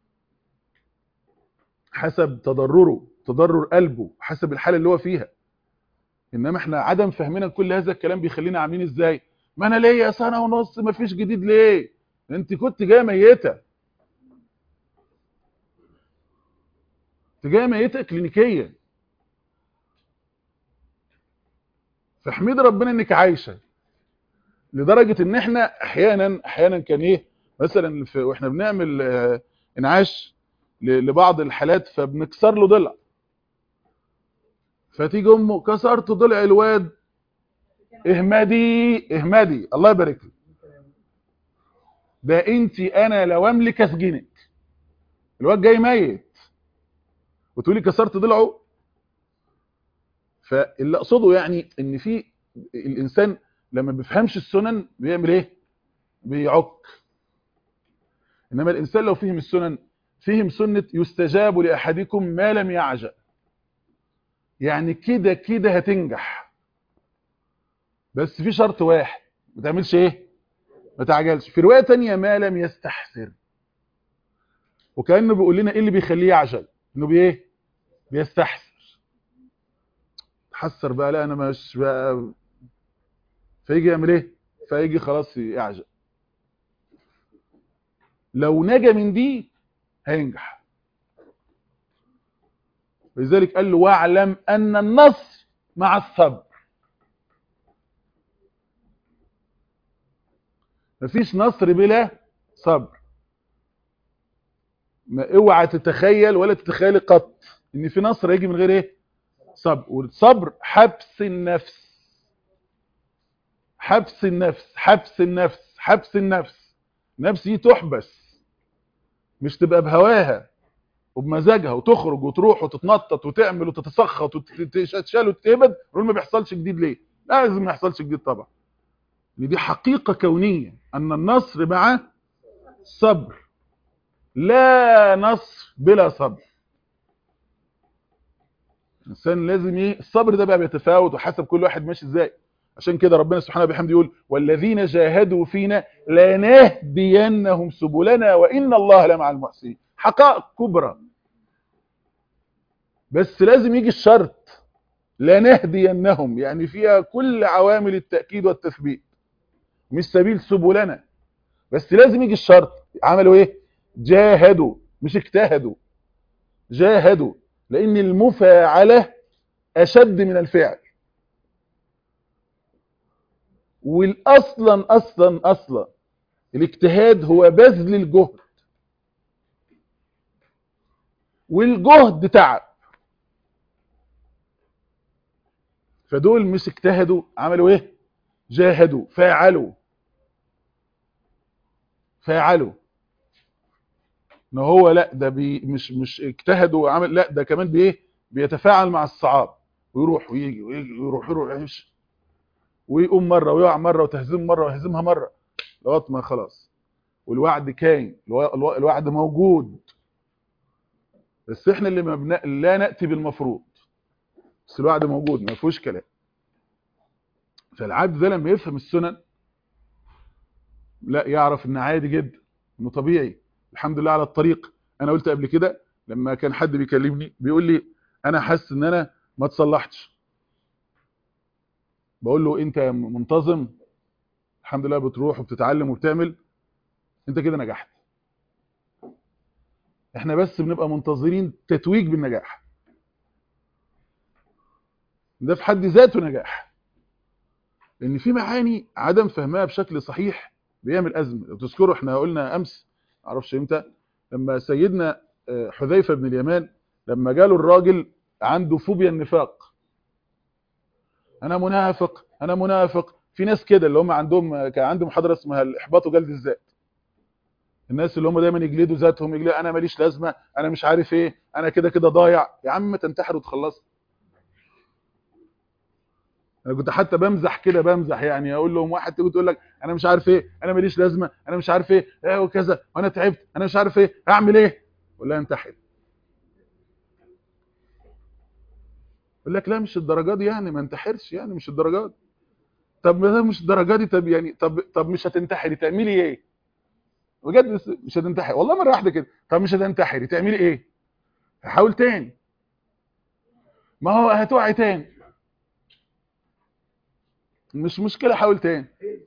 Speaker 2: حسب تضرره تضرر قلبه حسب الحاله اللي هو فيها انما احنا عدم فهمنا كل هذا الكلام بيخلينا عاملين ازاي ما انا ليا سنه ونص ما فيش جديد ليه انت كنت جايه ميته انت جايه ميته كلينيكيه فاحمدي ربنا انك عايشه لدرجه ان احنا احيانا احيانا كان ايه مثلا في واحنا بنعمل آه، انعاش ل- لبعض الحالات فبنكسر له ضلع فتيجي امه كسرت ضلع الواد اهمدي اهمدي الله يبارك لك ده انت انا لو املك اسجنك الواد جاي ميت وتقولي كسرت ضلعه فاللي اقصده يعني ان في الانسان لما بيفهمش السنن بيعمل ايه بيعك انما الانسان لو فهم السنن فهم سنه يستجاب لاحدكم ما لم يعجل يعني كده كده هتنجح بس في شرط واحد ما تعملش ايه ما تعجلش في روايه تانية ما لم يستحسر وكانه بيقول لنا ايه اللي بيخليه يعجل انه بايه بيستحسر تحسر بقى لا انا مش بقى فيجي يعمل ايه فيجي خلاص يعجل لو نجا من دي هينجح لذلك قال له واعلم ان النصر مع الصبر مفيش نصر بلا صبر ما اوعى تتخيل ولا تتخيل قط ان في نصر يجي من غير ايه صبر والصبر حبس النفس حبس النفس حبس النفس حبس النفس نفس دي تحبس مش تبقى بهواها وبمزاجها وتخرج وتروح وتتنطط وتعمل وتتسخط وتتشال وتتهبد نقول ما بيحصلش جديد ليه لازم ما يحصلش جديد طبعا لأن دي حقيقة كونية أن النصر مع صبر لا نصر بلا صبر الإنسان لازم ايه الصبر ده بقى بيتفاوت وحسب كل واحد ماشي ازاي عشان كده ربنا سبحانه وبحمده يقول والذين جاهدوا فينا لنهدينهم سبلنا وإن الله لمع المحسنين حقائق كبرى بس لازم يجي الشرط لنهدينهم يعني فيها كل عوامل التأكيد والتثبيت مش سبيل سبلنا بس لازم يجي الشرط عملوا ايه جاهدوا مش اجتهدوا جاهدوا لان المفاعلة اشد من الفعل والاصلا اصلا اصلا الاجتهاد هو بذل الجهد والجهد تعب فدول مش اجتهدوا عملوا ايه جاهدوا فاعلوا فاعلوا ان هو لا ده بي مش مش اجتهدوا وعمل لا ده كمان بايه بيتفاعل مع الصعاب ويروح ويجي ويجي ويروح يروح يمشي ويقوم مره ويقع مره وتهزم مره ويهزمها مره لغايه ما خلاص والوعد كاين الو- الو- الوعد موجود بس احنا اللي مبنى لا ناتي بالمفروض بس الوعد موجود ما فيهوش كلام فالعبد ده لما يفهم السنن لا يعرف ان عادي جدا انه طبيعي الحمد لله على الطريق انا قلت قبل كده لما كان حد بيكلمني بيقول لي انا حاسس ان انا ما تصلحتش بقول له انت منتظم الحمد لله بتروح وبتتعلم وبتعمل انت كده نجحت احنا بس بنبقى منتظرين تتويج بالنجاح ده في حد ذاته نجاح لان في معاني عدم فهمها بشكل صحيح بيعمل ازمه لو تذكروا احنا قلنا امس معرفش امتى لما سيدنا آه، حذيفه بن اليمان لما جاله الراجل عنده فوبيا النفاق انا منافق انا منافق في ناس كده اللي هم عندهم كان عندهم محاضره اسمها الاحباط وجلد الذات الناس اللي هم دايما يجلدوا ذاتهم يجلدوا انا ماليش لازمه انا مش عارف ايه انا كده كده ضايع يا عم ما تنتحر وتخلص انا كنت حتى بمزح كده بمزح يعني اقول لهم واحد تيجي تقول لك انا مش عارف ايه انا ماليش لازمه انا مش عارف ايه ايه وكذا وانا تعبت انا مش عارف ايه اعمل ايه ولا انتحر يقول لك لا مش الدرجه دي يعني ما انتحرش يعني مش الدرجه دي طب ما ده مش الدرجه دي طب يعني طب طب مش هتنتحري تعملي ايه بجد بس مش هتنتحري والله مره واحده كده طب مش هتنتحري تعملي ايه حاول تاني ما هو هتوعي تاني مش مشكله حاول تاني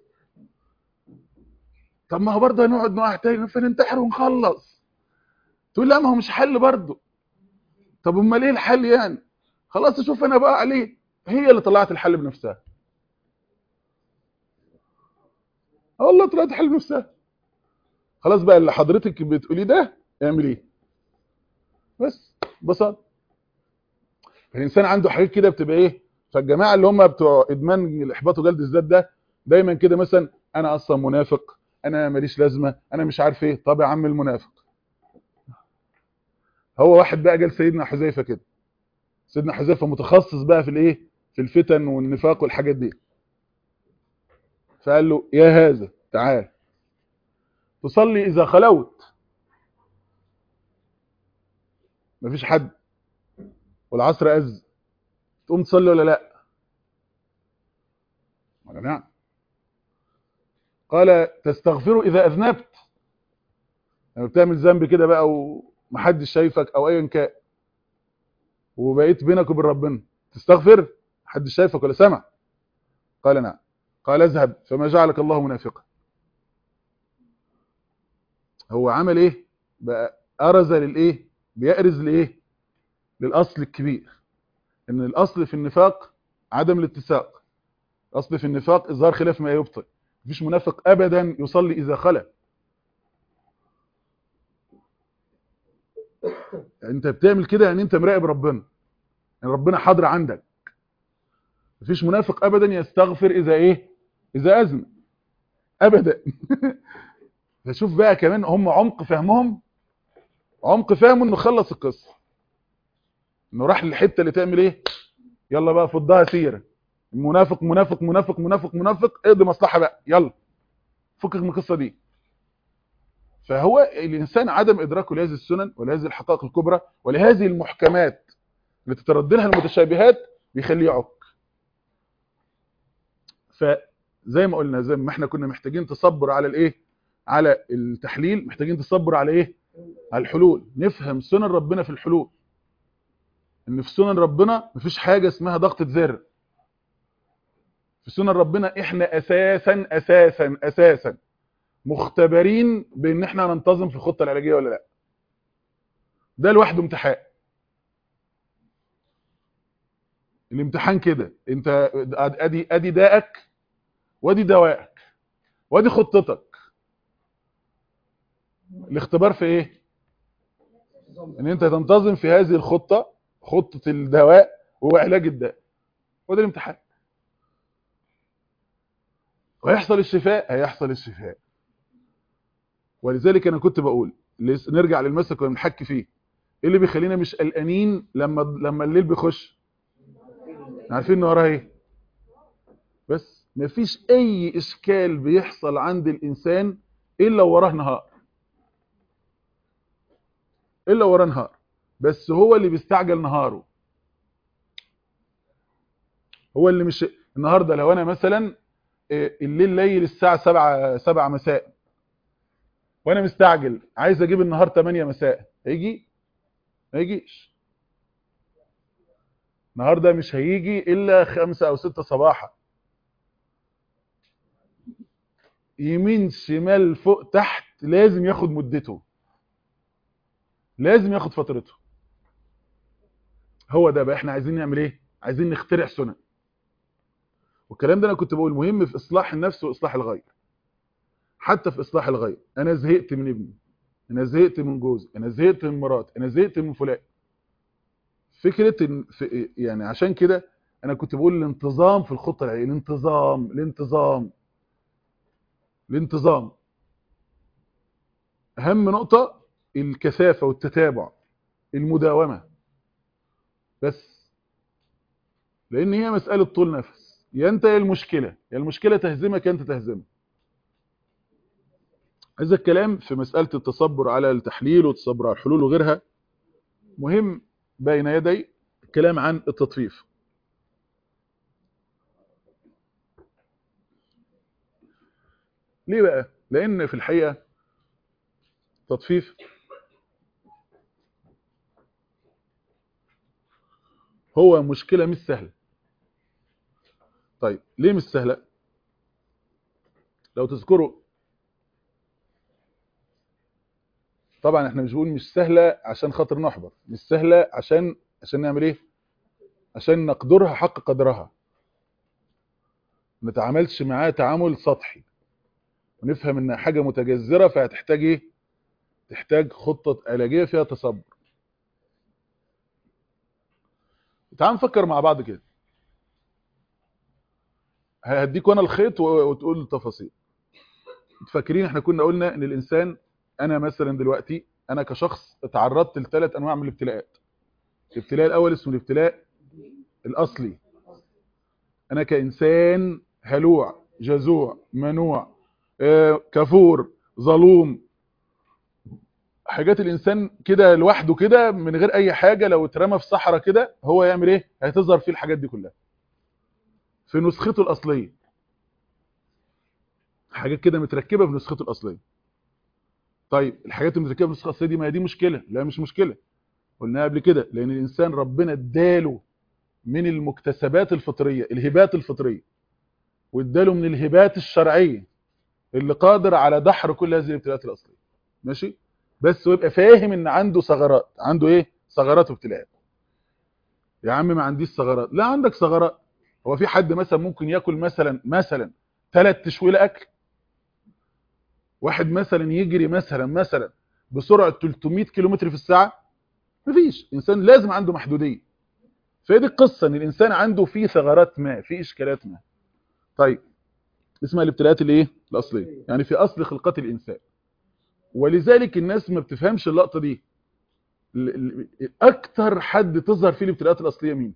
Speaker 2: طب ما هو برضه هنقعد نقع تاني فننتحر ونخلص تقول لا ما هو مش حل برضه طب امال ايه الحل يعني خلاص اشوف انا بقى عليه هي اللي طلعت الحل بنفسها اه والله طلعت الحل بنفسها خلاص بقى اللي حضرتك بتقوليه ده اعمل ايه بس ببساطه الانسان عنده حاجات كده بتبقى ايه فالجماعه اللي هم بتوع ادمان الاحباط وجلد الذات ده دايما كده مثلا انا اصلا منافق انا ماليش لازمه انا مش عارف ايه طب يا عم المنافق هو واحد بقى جال سيدنا حذيفه كده سيدنا حذيفه متخصص بقى في الايه في الفتن والنفاق والحاجات دي فقال له يا هذا تعال تصلي اذا خلوت مفيش حد والعصر أذن تقوم تصلي ولا لا قال نعم قال تستغفروا إذا أذنبت لما بتعمل ذنب كده بقى ومحدش شايفك أو أيا كان وبقيت بينك وبين ربنا تستغفر محدش شايفك ولا سمع قال نعم قال اذهب فما جعلك الله منافقا هو عمل ايه بقى أرز للايه بيأرز لايه للأصل الكبير ان الأصل في النفاق عدم الاتساق الأصل في النفاق إظهار خلاف ما يبطل مفيش منافق أبدا يصلي إذا خلى انت بتعمل كده يعني انت مراقب ربنا يعني ربنا حاضر عندك مفيش منافق ابدا يستغفر اذا ايه اذا اذن ابدا فشوف بقى كمان هم عمق فهمهم عمق فهمه انه خلص القصه انه راح للحته اللي تعمل ايه يلا بقى فضها سيره المنافق منافق منافق منافق منافق اقضي مصلحه بقى يلا فكك من القصه دي فهو الانسان عدم ادراكه لهذه السنن ولهذه الحقائق الكبرى ولهذه المحكمات اللي تتردلها المتشابهات بيخليه يعك فزي ما قلنا زي ما احنا كنا محتاجين تصبر على الايه على التحليل محتاجين تصبر على ايه على الحلول نفهم سنن ربنا في الحلول ان في سنن ربنا مفيش حاجه اسمها ضغطه زر في سنن ربنا احنا اساسا اساسا اساسا مختبرين بان احنا ننتظم في الخطه العلاجيه ولا لا ده لوحده امتحان الامتحان كده انت ادي ادي دائك وادي دوائك وادي خطتك الاختبار في ايه ان انت تنتظم في هذه الخطه خطه الدواء وهو علاج الداء وده الامتحان وهيحصل الشفاء هيحصل الشفاء ولذلك انا كنت بقول نرجع للمسك كنا بنحكي فيه ايه اللي بيخلينا مش قلقانين لما لما الليل بيخش عارفين ان وراها ايه بس مفيش اي اشكال بيحصل عند الانسان الا وراه نهار الا وراه نهار بس هو اللي بيستعجل نهاره هو اللي مش النهارده لو انا مثلا الليل ليل الساعه 7 7 مساء وانا مستعجل عايز اجيب النهار 8 مساء هيجي ما يجيش النهارده مش هيجي الا 5 او 6 صباحا يمين شمال فوق تحت لازم ياخد مدته لازم ياخد فترته هو ده بقى احنا عايزين نعمل ايه عايزين نخترع سنن والكلام ده انا كنت بقول مهم في اصلاح النفس واصلاح الغير حتى في اصلاح الغير انا زهقت من ابني انا زهقت من جوزي انا زهقت من مراتي انا زهقت من فلان فكره إن في يعني عشان كده انا كنت بقول الانتظام في الخطه العلميه الانتظام الانتظام الانتظام اهم نقطه الكثافه والتتابع المداومه بس لان هي مساله طول نفس يا انت يا المشكله يا المشكله تهزمك يا انت تهزمك هذا الكلام في مساله التصبر على التحليل والتصبر على الحلول وغيرها مهم بين يدي الكلام عن التطفيف ليه بقى لان في الحقيقه تطفيف هو مشكله مش سهله طيب ليه مش سهله لو تذكروا طبعا احنا مش بنقول مش سهله عشان خاطر نحبط مش سهله عشان عشان نعمل ايه عشان نقدرها حق قدرها ما نتعاملش معاها تعامل سطحي ونفهم انها حاجه متجذره فهتحتاج ايه تحتاج خطه علاجيه فيها تصبر تعال نفكر مع بعض كده هديك انا الخيط وتقول التفاصيل فاكرين احنا كنا قلنا ان الانسان انا مثلا دلوقتي انا كشخص اتعرضت لثلاث انواع من الابتلاءات الابتلاء الاول اسمه الابتلاء الاصلي انا كانسان هلوع جزوع منوع آه، كفور ظلوم حاجات الانسان كده لوحده كده من غير اي حاجه لو اترمى في صحراء كده هو يعمل ايه هتظهر فيه الحاجات دي كلها في نسخته الاصليه حاجات كده متركبه في نسخته الاصليه طيب الحاجات المتركبه في النسخه الاصليه دي ما هي دي مشكله لا مش مشكله قلناها قبل كده لان الانسان ربنا اداله من المكتسبات الفطريه الهبات الفطريه واداله من الهبات الشرعيه اللي قادر على دحر كل هذه الابتلاءات الاصليه ماشي بس ويبقى فاهم ان عنده ثغرات عنده ايه ثغرات وابتلاءات يا عم ما عنديش ثغرات لا عندك ثغرات هو في حد مثلا ممكن ياكل مثلا مثلا ثلاث تشويله اكل واحد مثلا يجري مثلا مثلا بسرعه 300 كيلومتر في الساعه مفيش انسان لازم عنده محدوديه فهي دي القصه ان الانسان عنده فيه ثغرات ما في اشكالات ما طيب اسمها الابتلاءات الايه الاصليه يعني في اصل خلقه الانسان ولذلك الناس ما بتفهمش اللقطه دي ال- ال- اكتر حد تظهر فيه الابتلاءات الاصليه مين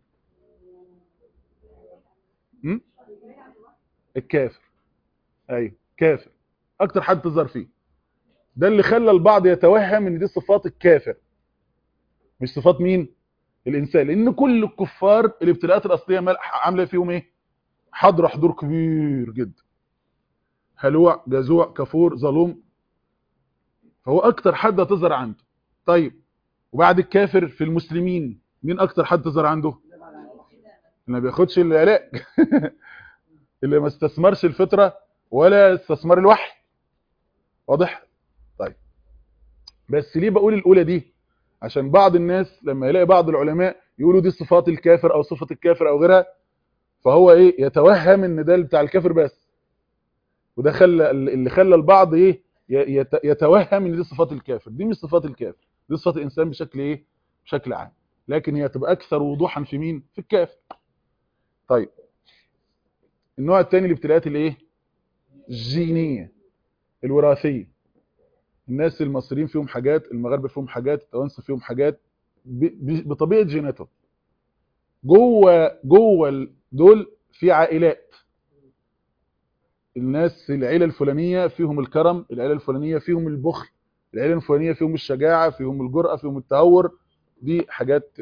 Speaker 2: م? الكافر ايوه كافر اكتر حد تظهر فيه ده اللي خلى البعض يتوهم ان دي صفات الكافر مش صفات مين الانسان لان كل الكفار الابتلاءات الاصليه مال- عامله فيهم ايه حضر حضور كبير جدا هلوع جزوع كفور ظلوم فهو اكتر حد هتظهر عنده طيب وبعد الكافر في المسلمين مين اكتر حد تظهر عنده اللي ما بياخدش العلاج اللي ما استثمرش الفطره ولا استثمار الوحي واضح طيب بس ليه بقول الاولى دي عشان بعض الناس لما يلاقي بعض العلماء يقولوا دي صفات الكافر او صفه الكافر او غيرها فهو ايه يتوهم ان ده بتاع الكافر بس وده خلى اللي خلى البعض ايه ي- يت- يتوهم ان دي صفات الكافر دي مش صفات الكافر دي صفات الانسان بشكل ايه بشكل عام لكن هي تبقى اكثر وضوحا في مين في الكافر طيب النوع الثاني الابتلاءات الايه الجينيه الوراثيه الناس المصريين فيهم حاجات المغاربه فيهم حاجات التوانسه فيهم حاجات ب- ب- بطبيعه جيناتهم جوه جوه ال- دول في عائلات الناس العيله الفلانيه فيهم الكرم العيله الفلانيه فيهم البخل العيله الفلانيه فيهم الشجاعه فيهم الجرأه فيهم التهور دي حاجات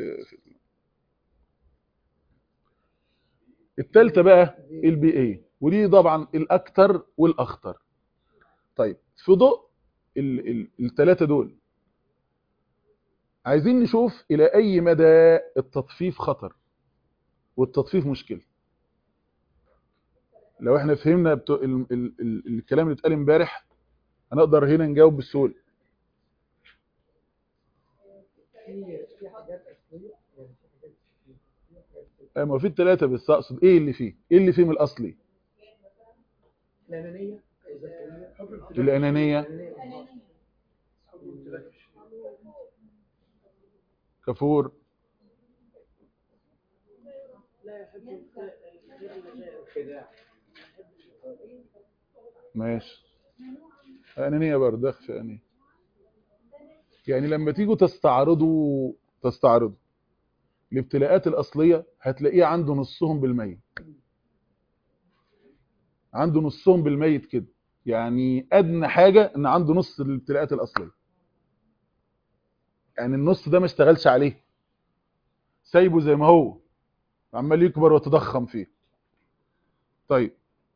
Speaker 2: الثالثه بقى البيئيه ودي طبعا الاكثر والاخطر طيب في ضوء الثلاثه دول عايزين نشوف الى اي مدى التطفيف خطر والتطفيف مشكله لو احنا فهمنا بتو... ال... ال... ال... الكلام اللي اتقال امبارح هنقدر هنا نجاوب بسهوله ما في الثلاثه بس اقصد ايه اللي فيه ايه اللي فيه من الاصلي
Speaker 3: الانانيه
Speaker 2: الانانيه كفور
Speaker 3: لا يحب الخداع
Speaker 2: ماشي انانيه برضه دخل في انانيه يعني لما تيجوا تستعرضوا تستعرضوا الابتلاءات الاصليه هتلاقيه عنده نصهم بالميت عنده نصهم بالميت كده يعني ادنى حاجه ان عنده نص الابتلاءات الاصليه يعني النص ده ما اشتغلش عليه سايبه زي ما هو عمال يكبر ويتضخم فيه طيب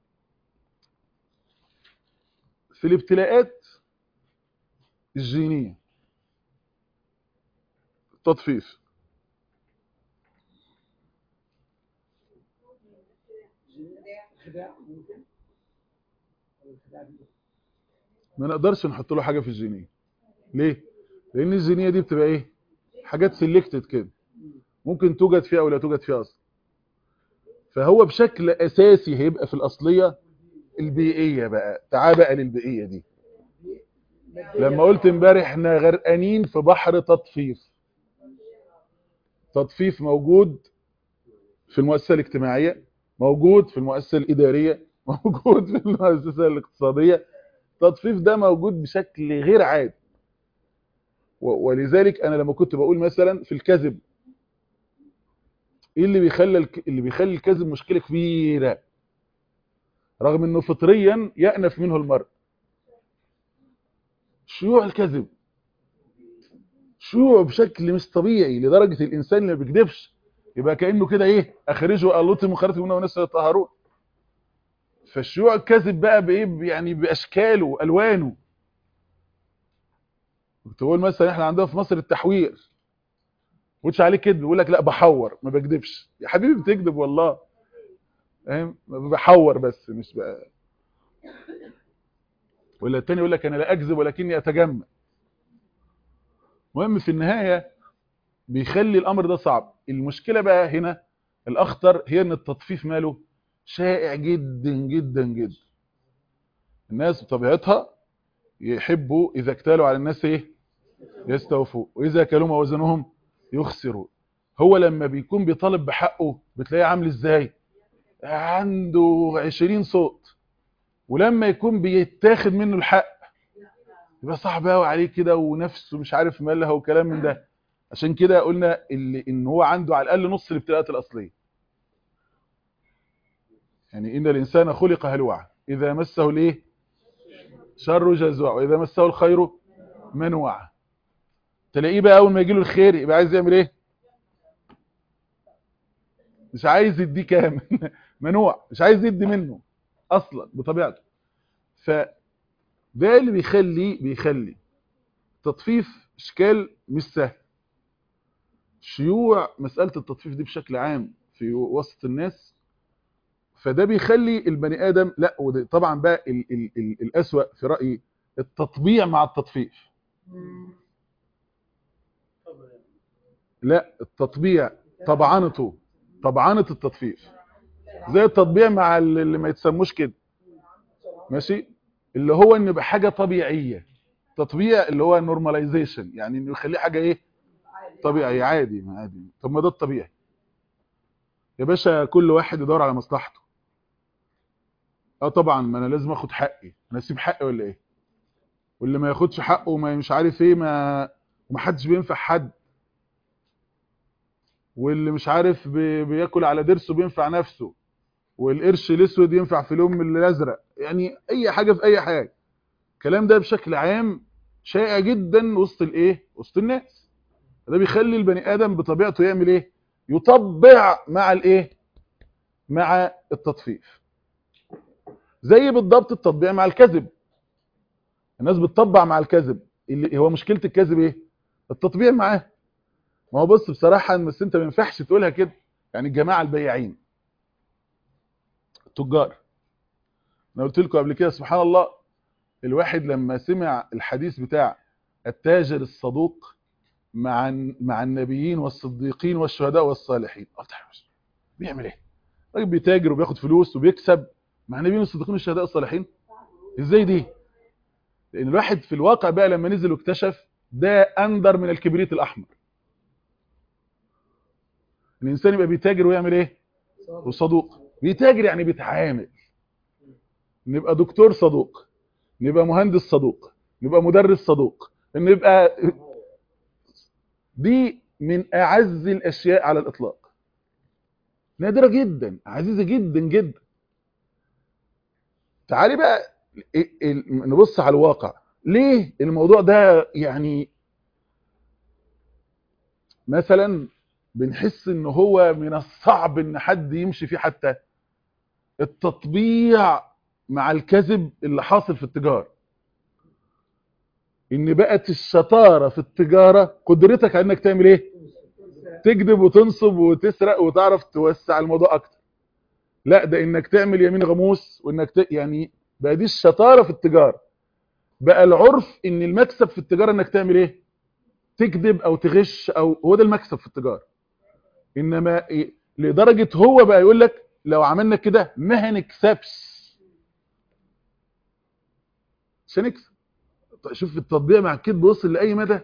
Speaker 2: في الابتلاءات الجينيه التطفيف
Speaker 3: خداع ممكن أو الخداع دي
Speaker 2: ما نقدرش نحط له حاجه في الجينيه ليه لان الجينيه دي بتبقى ايه حاجات سيلكتد كده ممكن توجد فيها او لا توجد فيها اصلا فهو بشكل اساسي هيبقى في الاصليه البيئيه بقى تعال بقى للبيئيه دي لما قلت امبارح احنا غرقانين في بحر تطفيف تطفيف موجود في المؤسسه الاجتماعيه موجود في المؤسسه الاداريه موجود في المؤسسه الاقتصاديه التطفيف ده موجود بشكل غير عادي و- ولذلك انا لما كنت بقول مثلا في الكذب ايه اللي بيخلي الك- اللي بيخلي الكذب مشكله كبيره رغم انه فطريا يأنف منه المرء شيوع الكذب شيوع بشكل مش طبيعي لدرجه الانسان اللي ما بيكذبش يبقى كانه كده ايه اخرجوا اللطم وخرجوا منه وناس يطهرون فالشيوع الكذب بقى بايه يعني باشكاله والوانه كنت بقول مثلا احنا عندنا في مصر التحوير وتش عليه كذب يقول لك لا بحور ما بكذبش يا حبيبي بتكذب والله فاهم بحور بس مش بقى ولا التاني يقول لك انا لا اكذب ولكني اتجمل المهم في النهايه بيخلي الامر ده صعب المشكله بقى هنا الاخطر هي ان التطفيف ماله شائع جدا جدا جدا الناس بطبيعتها يحبوا اذا اكتالوا على الناس ايه يستوفوا واذا كلوا موازنهم يخسروا هو لما بيكون بيطالب بحقه بتلاقيه عامل ازاي عنده 20 صوت ولما يكون بيتاخد منه الحق يبقى صعب قوي عليه كده ونفسه مش عارف مالها وكلام من ده عشان كده قلنا اللي ان هو عنده على الاقل نص الابتلاءات الاصليه يعني ان الانسان خلق هلوعا اذا مسه الايه شر جزوع واذا مسه الخير منوعا تلاقيه بقى اول ما يجي له الخير يبقى عايز يعمل ايه مش عايز يديه كام منوع مش عايز يدي منه اصلا بطبيعته ف ده اللي بيخلي بيخلي تطفيف اشكال مش سهل شيوع مساله التطفيف دي بشكل عام في وسط الناس فده بيخلي البني ادم لا وده طبعا بقى ال ال ال الاسوا في رايي التطبيع مع التطفيف لا التطبيع طبعنته طبعنه التطفيف زي التطبيع مع اللي ما يتسموش كده ماشي اللي هو ان يبقى حاجه طبيعيه تطبيع اللي هو نورماليزيشن يعني انه يخليه حاجه ايه طبيعي عادي ما عادي طب ما ده الطبيعي يا باشا كل واحد يدور على مصلحته اه طبعا ما انا لازم اخد حقي انا اسيب حقي ولا ايه واللي ما ياخدش حقه وما مش عارف ايه ما ومحدش بينفع حد واللي مش عارف بي... بياكل على ضرسه بينفع نفسه والقرش الاسود ينفع في الام الازرق يعني اي حاجه في اي حاجه الكلام ده بشكل عام شائع جدا وسط الايه وسط الناس ده بيخلي البني ادم بطبيعته يعمل ايه يطبع مع الايه مع التطفيف زي بالضبط التطبيع مع الكذب الناس بتطبع مع الكذب اللي هو مشكله الكذب ايه التطبيع معاه ما هو بص بصراحه بس انت ما ينفعش تقولها كده يعني الجماعه البياعين التجار انا قلت لكم قبل كده سبحان الله الواحد لما سمع الحديث بتاع التاجر الصدوق مع مع النبيين والصديقين والشهداء والصالحين افتح وش. بيعمل ايه راجل بيتاجر وبياخد فلوس وبيكسب مع النبيين والصديقين والشهداء والصالحين ازاي دي لان الواحد في الواقع بقى لما نزل واكتشف ده اندر من الكبريت الاحمر الانسان يبقى بيتاجر ويعمل ايه وصدوق بيتاجر يعني بيتعامل نبقى دكتور صدوق نبقى مهندس صدوق نبقى مدرس صدوق نبقى دي من اعز الاشياء على الاطلاق نادره جدا عزيزه جدا جدا تعالي بقى نبص على الواقع ليه الموضوع ده يعني مثلا بنحس ان هو من الصعب ان حد يمشي فيه حتى التطبيع مع الكذب اللي حاصل في التجارة ان بقت الشطارة في التجارة قدرتك على انك تعمل ايه تكذب وتنصب وتسرق وتعرف توسع الموضوع اكتر لا ده انك تعمل يمين غموس وانك ت... يعني بقى دي الشطارة في التجارة بقى العرف ان المكسب في التجارة انك تعمل ايه تكذب او تغش او هو ده المكسب في التجارة انما إيه؟ لدرجة هو بقى يقول لك لو عملنا كده ما هنكسبش مش هنكسب شوف التطبيع مع الكذب وصل لاي مدى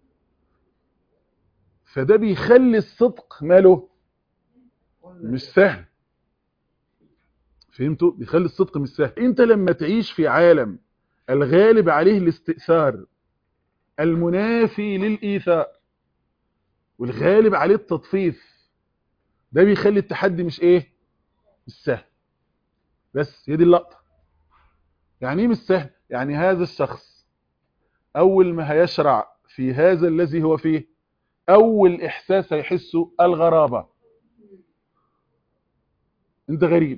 Speaker 2: فده بيخلي الصدق ماله مش سهل فهمتوا بيخلي الصدق مش سهل انت لما تعيش في عالم الغالب عليه الاستئثار المنافي للايثار والغالب عليه التطفيف ده بيخلي التحدي مش ايه مش سهل بس هي دي اللقطه يعني ايه مش سهل يعني هذا الشخص اول ما هيشرع في هذا الذي هو فيه اول احساس هيحسه الغرابه انت غريب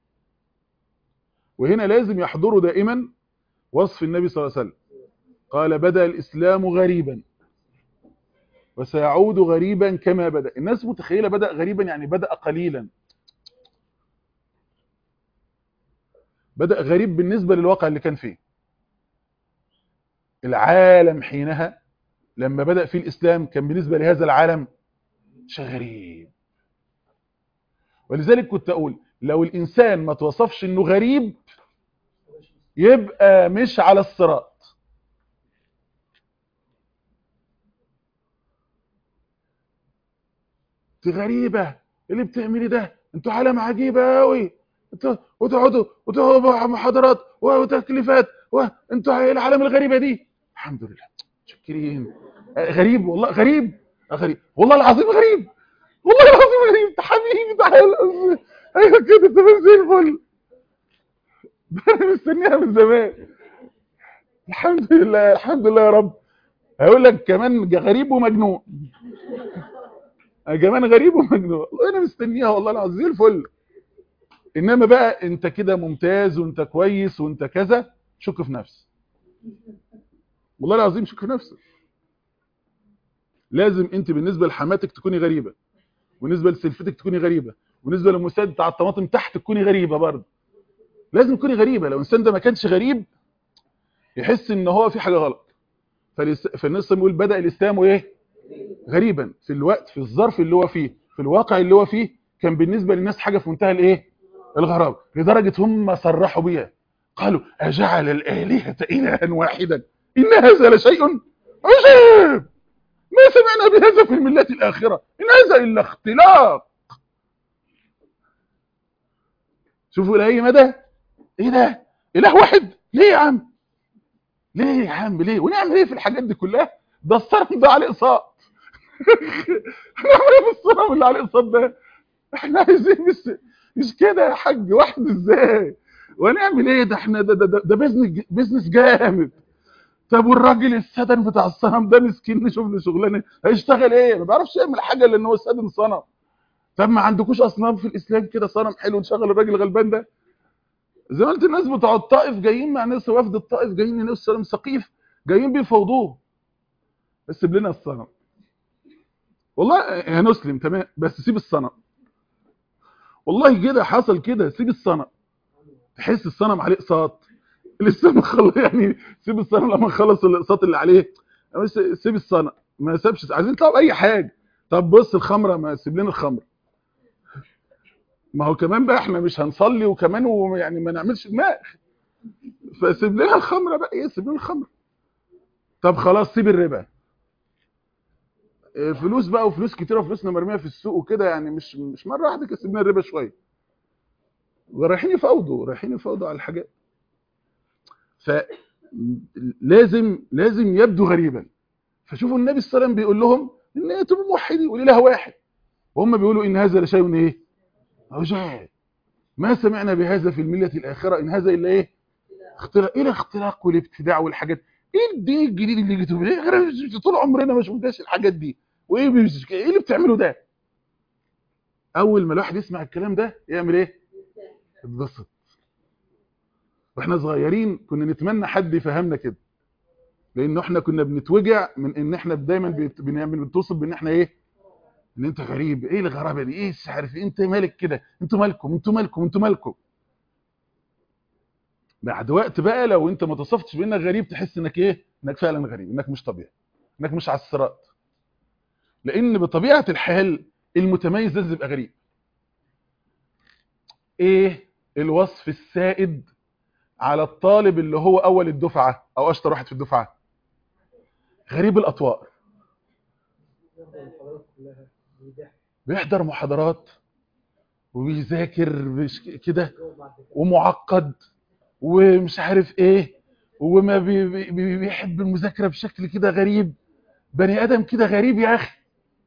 Speaker 2: وهنا لازم يحضره دائما وصف النبي صلى الله عليه وسلم قال بدا الاسلام غريبا وسيعود غريبا كما بدا الناس متخيله بدا غريبا يعني بدا قليلا بدا غريب بالنسبه للواقع اللي كان فيه العالم حينها لما بدا فيه الاسلام كان بالنسبه لهذا العالم شيء غريب ولذلك كنت اقول لو الانسان ما توصفش انه غريب يبقى مش على الصراط انت غريبه اللي بتعملي ده انتوا عالم عجيبه قوي انتوا وتقعدوا وتقعدوا محاضرات وتكليفات وانتوا العالم الغريبه دي الحمد لله شكرين غريب والله غريب غريب والله العظيم غريب والله العظيم غريب انت حبيبي تعال ايوه كده تمام زي الفل انا مستنيها من زمان الحمد لله الحمد لله يا رب هيقول لك كمان غريب ومجنون كمان غريب ومجنون انا مستنيها والله العظيم زي الفل انما بقى انت كده ممتاز وانت كويس وانت كذا شك في نفسك والله العظيم شك في نفسك لازم انت بالنسبه لحماتك تكوني غريبه وبالنسبه لسلفتك تكوني غريبه وبالنسبه للمساعد بتاع الطماطم تحت تكوني غريبه برضه لازم تكوني غريبه لو الانسان ده ما كانش غريب يحس ان هو في حاجه غلط فالناس بيقول بدا الاسلام ايه غريبا في الوقت في الظرف اللي هو فيه في الواقع اللي هو فيه كان بالنسبه للناس حاجه في منتهى الايه الغرابه لدرجه هم صرحوا بيها قالوا اجعل الالهه الها واحدا ان هذا لشيء عجيب ما سمعنا بهذا في الملات الاخره ان هذا الا اختلاق شوفوا لاي مدى ايه ده اله واحد ليه يا عم ليه يا عم ليه ونعمل ايه في الحاجات دي كلها ده الصنم ده عليه اقساط هنعمل ايه في الصنم اللي عليه اقساط ده احنا عايزين مش مش كده يا حاج واحد ازاي ونعمل ايه ده احنا ده ده, ده, ده بيزنس بيزنس جامد طب والراجل السدن بتاع الصنم ده مسكين نشوف له شغلانه هيشتغل ايه ما بيعرفش يعمل حاجه لان هو سدن صنم طب ما عندكوش اصنام في الاسلام كده صنم حلو نشغل الراجل الغلبان ده زي ما قلت الناس بتوع الطائف جايين مع ناس وفد الطائف جايين من السلام سقيف جايين بيفوضوه بس سيب لنا الصنم والله هنسلم تمام بس سيب الصنم والله كده حصل كده سيب الصنم تحس الصنم عليه اقساط لسه ما خلص يعني سيب الصنم لما خلص الاقساط اللي عليه بس سيب الصنم ما سابش عايزين يطلعوا باي حاجه طب بص الخمره ما سيب لنا الخمره ما هو كمان بقى احنا مش هنصلي وكمان ويعني ما نعملش دماغ فسيب لنا الخمره بقى ايه سيب لنا الخمره طب خلاص سيب الربا إيه، فلوس بقى وفلوس كتيره وفلوسنا مرميه في السوق وكده يعني مش مش مره واحده كده سيبنا الربا شويه ورايحين يفاوضوا رايحين يفاوضوا على الحاجات فلازم لازم يبدو غريبا فشوفوا النبي صلى الله عليه وسلم بيقول لهم ان انتم موحدين والاله واحد وهم بيقولوا ان هذا لشيء ايه عجاب ما سمعنا بهذا في المله الاخره ان هذا الا ايه اختلاق ايه الاختلاق والابتداع والحاجات ايه الدين الجديد اللي جيتوا بيه غير طول عمرنا ما شفناش الحاجات دي وايه بيش- ايه اللي بتعملوا ده اول ما الواحد يسمع الكلام ده يعمل ايه يتبسط واحنا صغيرين كنا نتمنى حد يفهمنا كده لانه احنا كنا بنتوجع من ان احنا دايما بيت- بنعمل بتوصف بان احنا ايه ان انت غريب ايه الغرابه دي ايه مش عارف إيه؟ انت مالك كده انتوا مالكم انتوا مالكم انتوا مالكم بعد وقت بقى لو انت ما تصفتش بانك غريب تحس انك ايه انك فعلا غريب انك مش طبيعي انك مش على الصراط لان بطبيعه الحال المتميز لازم يبقى غريب ايه الوصف السائد على الطالب اللي هو اول الدفعه او اشطر واحد في الدفعه غريب الاطوار
Speaker 3: المحاضرات كلها بيضحك
Speaker 2: بيحضر محاضرات وبيذاكر بش- كده
Speaker 3: جوه بعد كده
Speaker 2: ومعقد ومش عارف ايه وما بي بي بي- بيحب المذاكره بشكل كده غريب بني ادم كده غريب يا اخي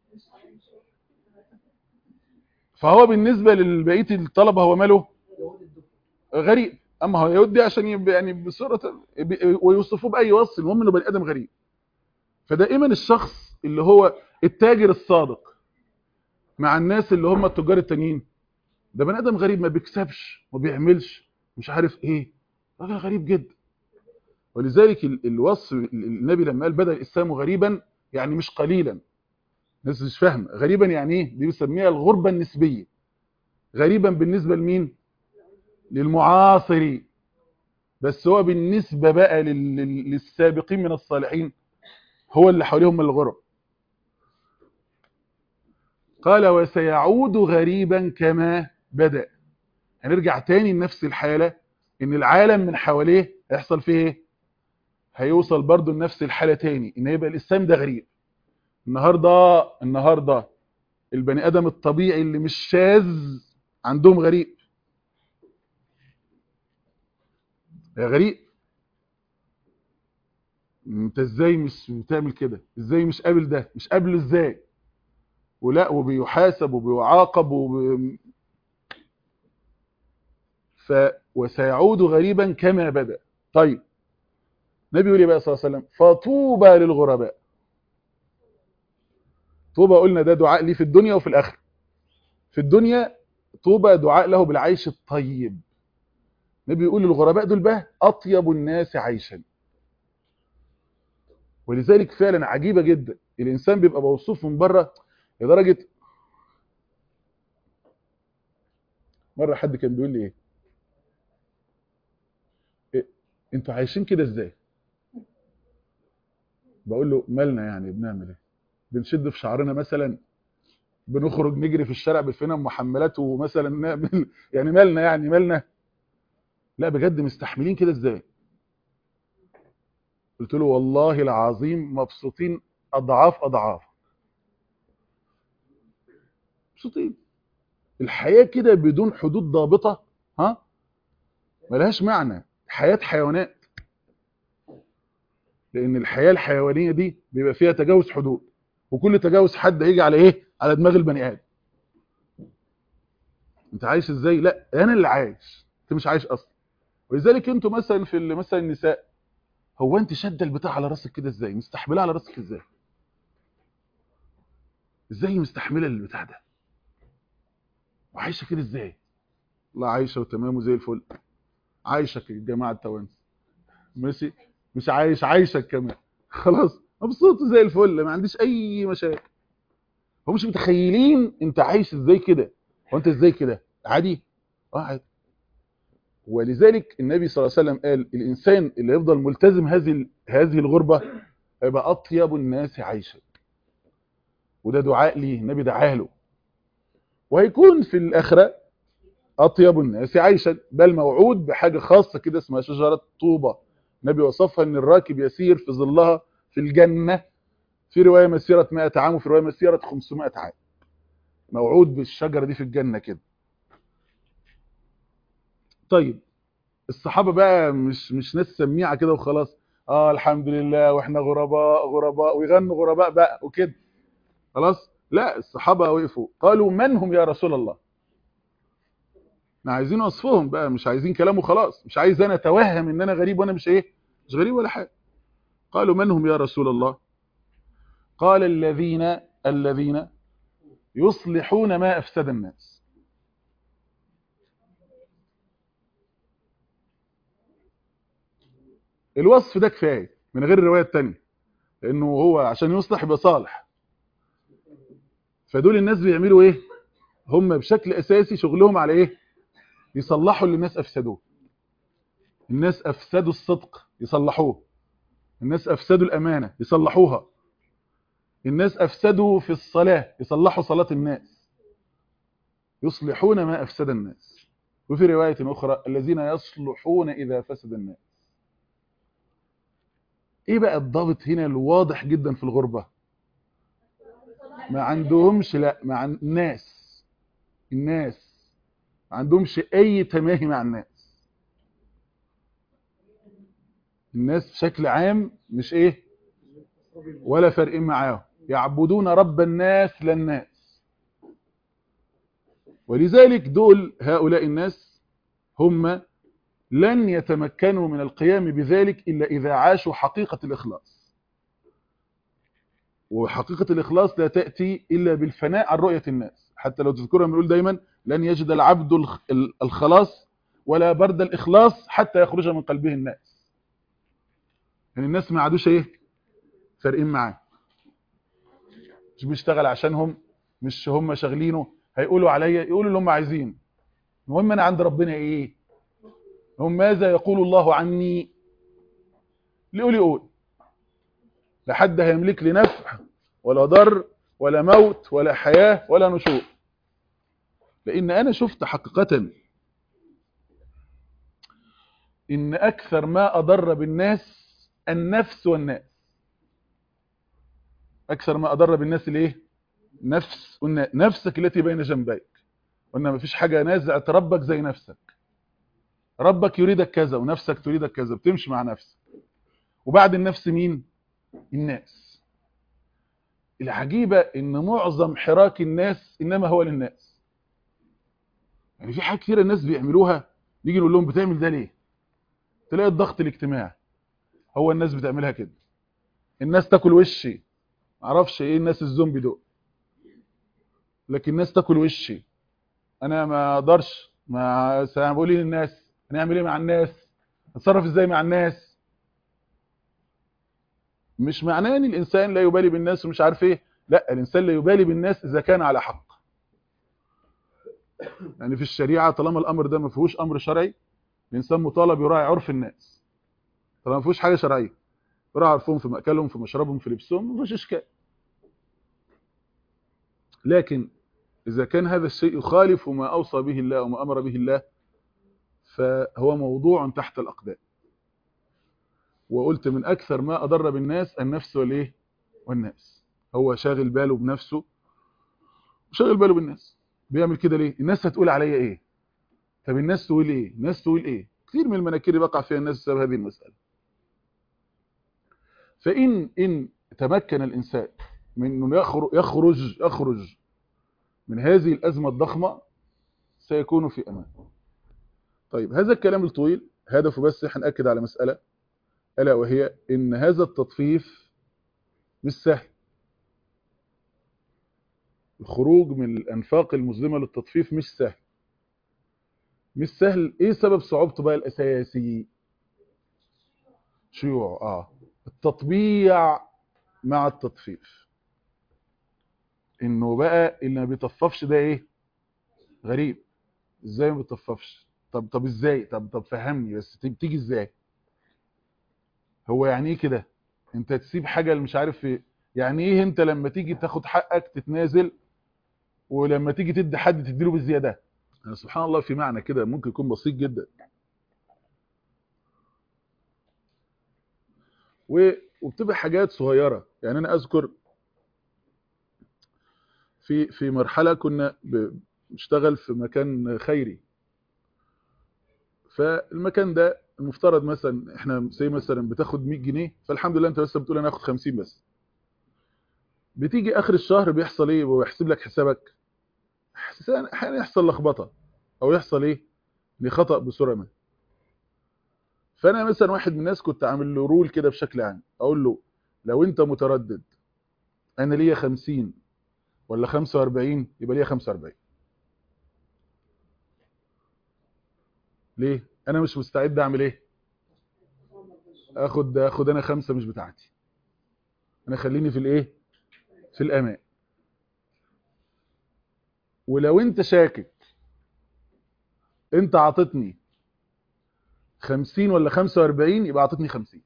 Speaker 2: فهو بالنسبه لبقيه الطلبه هو ماله
Speaker 3: يقول الدكتور
Speaker 2: غريب اما هو يودي عشان يبقى يعني بصوره ب- ويوصفوه باي وصف المهم انه بني ادم غريب فدائما الشخص اللي هو التاجر الصادق مع الناس اللي هم التجار التانيين ده بني ادم غريب ما بيكسبش ما بيعملش مش عارف ايه راجل غريب جدا ولذلك ال- الوصف ال- النبي لما قال بدا الاسلام غريبا يعني مش قليلا الناس مش فاهمه غريبا يعني ايه دي بيسميها الغربه النسبيه غريبا بالنسبه لمين للمعاصرين بس هو بالنسبه بقى لل- لل- للسابقين من الصالحين هو اللي حواليهم من الغرب قال وسيعود غريبا كما بدأ هنرجع تاني لنفس الحالة ان العالم من حواليه هيحصل فيه ايه هيوصل برضو لنفس الحالة تاني ان يبقى الاسلام ده غريب النهاردة النهاردة البني ادم الطبيعي اللي مش شاذ عندهم غريب يا غريب انت ازاي مش بتعمل كده ازاي مش قابل ده مش قابله ازاي ولا وبيحاسب وبيعاقب وب... ف وسيعود غريبا كما بدأ طيب النبي يقول ايه بقى صلى الله عليه وسلم فطوبى للغرباء طوبى قلنا ده دعاء ليه في الدنيا وفي الآخرة في الدنيا طوبى دعاء له بالعيش الطيب النبي يقول للغرباء دول بقى أطيب الناس عيشا ولذلك فعلا عجيبة جدا الإنسان بيبقى موصوف من بره لدرجة مرة حد كان بيقول لي ايه, إيه؟ انتوا عايشين كده ازاي بقول له مالنا يعني بنعمل ايه بنشد في شعرنا مثلا بنخرج نجري في الشارع بفينا محملات ومثلا نعمل يعني مالنا يعني مالنا لا بجد مستحملين كده ازاي قلت له والله العظيم مبسوطين اضعاف اضعاف مبسوطين الحياة كده بدون حدود ضابطة ها ملهاش معنى حياة حيوانات لان الحياة الحيوانية دي بيبقى فيها تجاوز حدود وكل تجاوز حد هيجي على ايه على دماغ البني ادم انت عايش ازاي لا انا اللي عايش انت مش عايش اصلا ولذلك انتوا مثلا في ال- مثلا النساء هو انت شاده البتاع على راسك كده ازاي مستحملها على راسك ازاي ازاي مستحمله البتاع ده وعايشه كده ازاي الله عايشه وتمام وزي الفل عايشك يا جماعه التوانسه ماشي مش عايش عايشك كمان خلاص مبسوط زي الفل ما عنديش اي مشاكل هم مش متخيلين انت عايش ازاي كده وانت ازاي كده عادي اه عادي ولذلك النبي صلى الله عليه وسلم قال الانسان اللي يفضل ملتزم هذه ال- هذه الغربه هيبقى اطيب الناس عيشا وده دعاء ليه النبي دعاه له وهيكون في الاخره اطيب الناس عيشا بل موعود بحاجه خاصه كده اسمها شجره طوبه النبي وصفها ان الراكب يسير في ظلها في الجنه في روايه مسيره 100 عام وفي روايه مسيره 500 عام موعود بالشجره دي في الجنه كده طيب الصحابه بقى مش مش ناس سميعه كده وخلاص اه الحمد لله واحنا غرباء غرباء ويغنوا غرباء بقى وكده خلاص لا الصحابه وقفوا قالوا من هم يا رسول الله احنا عايزين وصفهم بقى مش عايزين كلامه خلاص مش عايز انا اتوهم ان انا غريب وانا مش ايه مش غريب ولا حاجه قالوا من هم يا رسول الله قال الذين الذين يصلحون ما افسد الناس الوصف ده كفايه من غير الروايه الثانيه لانه هو عشان يصلح يبقى صالح فدول الناس بيعملوا ايه هم بشكل اساسي شغلهم على ايه يصلحوا اللي الناس افسدوه الناس افسدوا الصدق يصلحوه الناس افسدوا الامانه يصلحوها الناس افسدوا في الصلاه يصلحوا صلاه الناس يصلحون ما افسد الناس وفي روايه اخرى الذين يصلحون اذا فسد الناس ايه بقى الضابط هنا الواضح جدا في الغربه ما عندهمش لا مع الناس الناس ما عندهمش اي تماهي مع الناس الناس بشكل عام مش ايه ولا فارقين معاهم يعبدون رب الناس لا الناس ولذلك دول هؤلاء الناس هم لن يتمكنوا من القيام بذلك إلا إذا عاشوا حقيقة الإخلاص وحقيقة الإخلاص لا تأتي إلا بالفناء عن رؤية الناس حتى لو تذكرها بنقول دايما لن يجد العبد الخ- ال- الخلاص ولا برد الإخلاص حتى يخرج من قلبه الناس يعني الناس ما عادوش ايه فارقين معاه مش بيشتغل عشانهم مش هم شاغلينه هيقولوا عليا يقولوا اللي هم عايزين المهم انا عند ربنا ايه هم ماذا يقول الله عني اللي يقول يقول لا حد هيملك لي نفع ولا ضر ولا موت ولا حياة ولا نشوء لأن أنا شفت حقيقة إن أكثر ما أضر بالناس النفس والناس أكثر ما أضر بالناس الإيه؟ نفس والناس نفسك التي بين جنبيك قلنا مفيش حاجة نازعة ربك زي نفسك ربك يريدك كذا ونفسك تريدك كذا بتمشي مع نفسك وبعد النفس مين الناس العجيبة ان معظم حراك الناس انما هو للناس يعني في حاجات كتير الناس بيعملوها نيجي نقول لهم بتعمل ده ليه تلاقي الضغط الاجتماعي هو الناس بتعملها كده الناس تاكل وشي معرفش ايه الناس الزومبي دول لكن الناس تاكل وشي انا ما اقدرش ما بقول ايه للناس هنعمل ايه مع الناس نتصرف ازاي مع الناس مش معناه ان الانسان لا يبالي بالناس ومش عارف ايه لا الانسان لا يبالي بالناس اذا كان على حق يعني في الشريعه طالما الامر ده ما فيهوش امر شرعي الانسان مطالب يراعي عرف الناس طالما ما فيهوش حاجه شرعيه يراعي عرفهم في ماكلهم في مشربهم في لبسهم ما فيش اشكال لكن اذا كان هذا الشيء يخالف ما اوصى به الله وما امر به الله فهو موضوع تحت الاقدام وقلت من اكثر ما اضر بالناس النفس والايه والناس هو شاغل باله بنفسه وشاغل باله بالناس بيعمل كده ليه الناس هتقول عليا ايه طب الناس تقول ايه الناس تقول ايه كثير من المناكير بقع فيها الناس بسبب هذه المساله فان ان تمكن الانسان من انه يخرج يخرج يخرج من هذه الازمه الضخمه سيكون في امان طيب هذا الكلام الطويل هدفه بس هنأكد على مسألة ألا وهي إن هذا التطفيف مش سهل الخروج من الأنفاق المظلمة للتطفيف مش سهل مش سهل إيه سبب صعوبته بقى الأساسي شيوع آه التطبيع مع التطفيف إنه بقى اللي ما بيطففش ده إيه غريب إزاي ما بيطففش طب طب إزاي طب طب فهمني بس تيجي إزاي هو يعني إيه كده أنت تسيب حاجة اللي مش عارف إيه يعني ايه انت لما تيجي تاخد حقك تتنازل ولما تيجي تدي حد تديله بالزياده يعني سبحان الله في معنى كده ممكن يكون بسيط جدا وبتبقى حاجات صغيره يعني انا اذكر في في مرحله كنا بنشتغل في مكان خيري فالمكان ده المفترض مثلا احنا زي مثلا بتاخد 100 جنيه فالحمد لله انت بس بتقول انا هاخد 50 بس بتيجي اخر الشهر بيحصل ايه ويحسب لك حسابك احيانا يحصل لخبطه او يحصل ايه لخطا بصوره ما فانا مثلا واحد من الناس كنت عامل له رول كده بشكل عام اقول له لو انت متردد انا ليا 50 ولا 45 يبقى ليا 45 ليه انا مش مستعد اعمل ايه اخد اخد انا خمسة مش بتاعتي انا خليني في الايه في الامان ولو انت شاكك انت عطتني 50 ولا 45 يبقى عطتني 50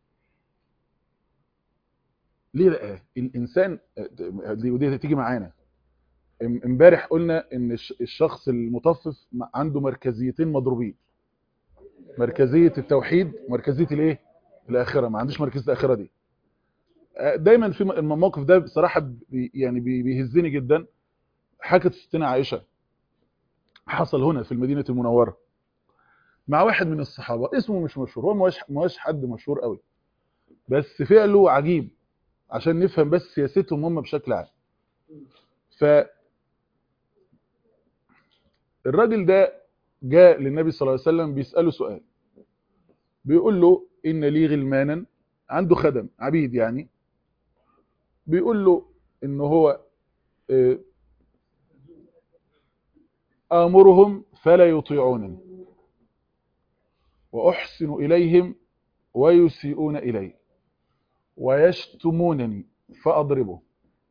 Speaker 2: ليه بقى الانسان ودي تيجي معانا امبارح قلنا ان الشخص المطفف عنده مركزيتين مضروبين مركزيه التوحيد ومركزيه الايه الاخره ما عندوش مركزيه الاخره دي دايما في الموقف ده بصراحه بي يعني بيهزني جدا حكت ستنا عائشه حصل هنا في المدينه المنوره مع واحد من الصحابه اسمه مش مشهور هو ما هوش حد مشهور قوي بس فعله عجيب عشان نفهم بس سياستهم هم بشكل عام ف الراجل ده جاء للنبي صلى الله عليه وسلم بيسأله سؤال بيقول له إن لي غلمانا عنده خدم عبيد يعني بيقول له إن هو آمرهم فلا يطيعونني وأحسن إليهم ويسيئون إلي ويشتمونني فأضربه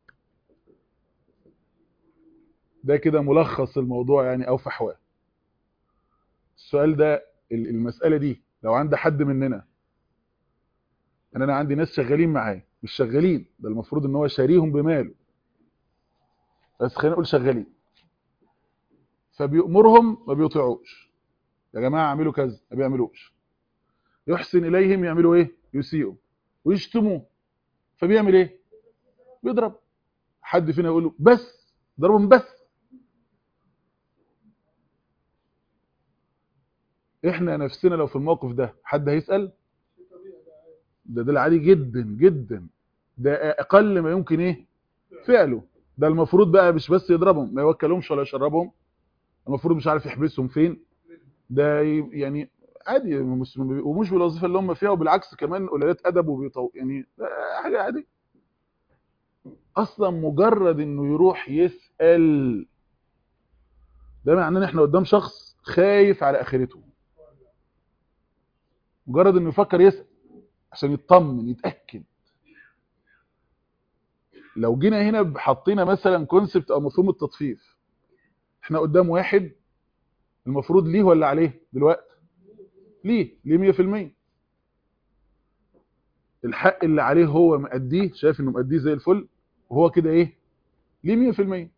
Speaker 2: ده كده ملخص الموضوع يعني أو فحواه السؤال ده المسألة دي لو عند حد مننا أنا, أنا عندي ناس شغالين معاه مش شغالين ده المفروض ان هو شاريهم بماله بس خلينا نقول شغالين فبيأمرهم ما بيطيعوش يا جماعة اعملوا كذا ما بيعملوش يحسن إليهم يعملوا ايه يسيئوا ويشتموه فبيعمل ايه بيضرب حد فينا يقول له بس ضربهم بس احنا نفسنا لو في الموقف ده حد هيسأل ده ده العادي جدا جدا ده اقل ما يمكن ايه فعله ده المفروض بقى مش بس يضربهم ما يوكلهمش ولا يشربهم المفروض مش عارف يحبسهم فين ده يعني عادي ومش بالوظيفه اللي هم فيها وبالعكس كمان قلالات ادب وبيطو يعني حاجه عادي اصلا مجرد انه يروح يسال ده معناه ان احنا قدام شخص خايف على اخرته مجرد انه يفكر يسال عشان يطمن يتاكد لو جينا هنا حطينا مثلا كونسبت او مفهوم التطفيف احنا قدام واحد المفروض ليه ولا عليه دلوقتي ليه ليه 100% الحق اللي عليه هو مأديه شايف انه مأديه زي الفل وهو كده ايه ليه 100%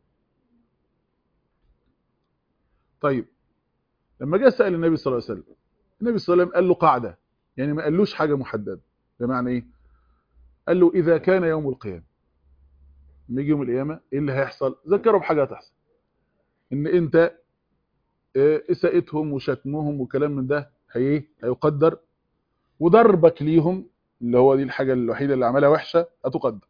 Speaker 2: طيب لما جاء سأل النبي صلى الله عليه وسلم النبي صلى الله عليه وسلم قال له قاعدة يعني ما قالوش حاجة محددة بمعنى ايه قال له اذا كان يوم القيامة لما يجي يوم القيامة ايه اللي هيحصل ذكره بحاجة هتحصل ان انت اساءتهم وشتمهم وكلام من ده هي هيقدر وضربك ليهم اللي هو دي الحاجة الوحيدة اللي عملها وحشة هتقدر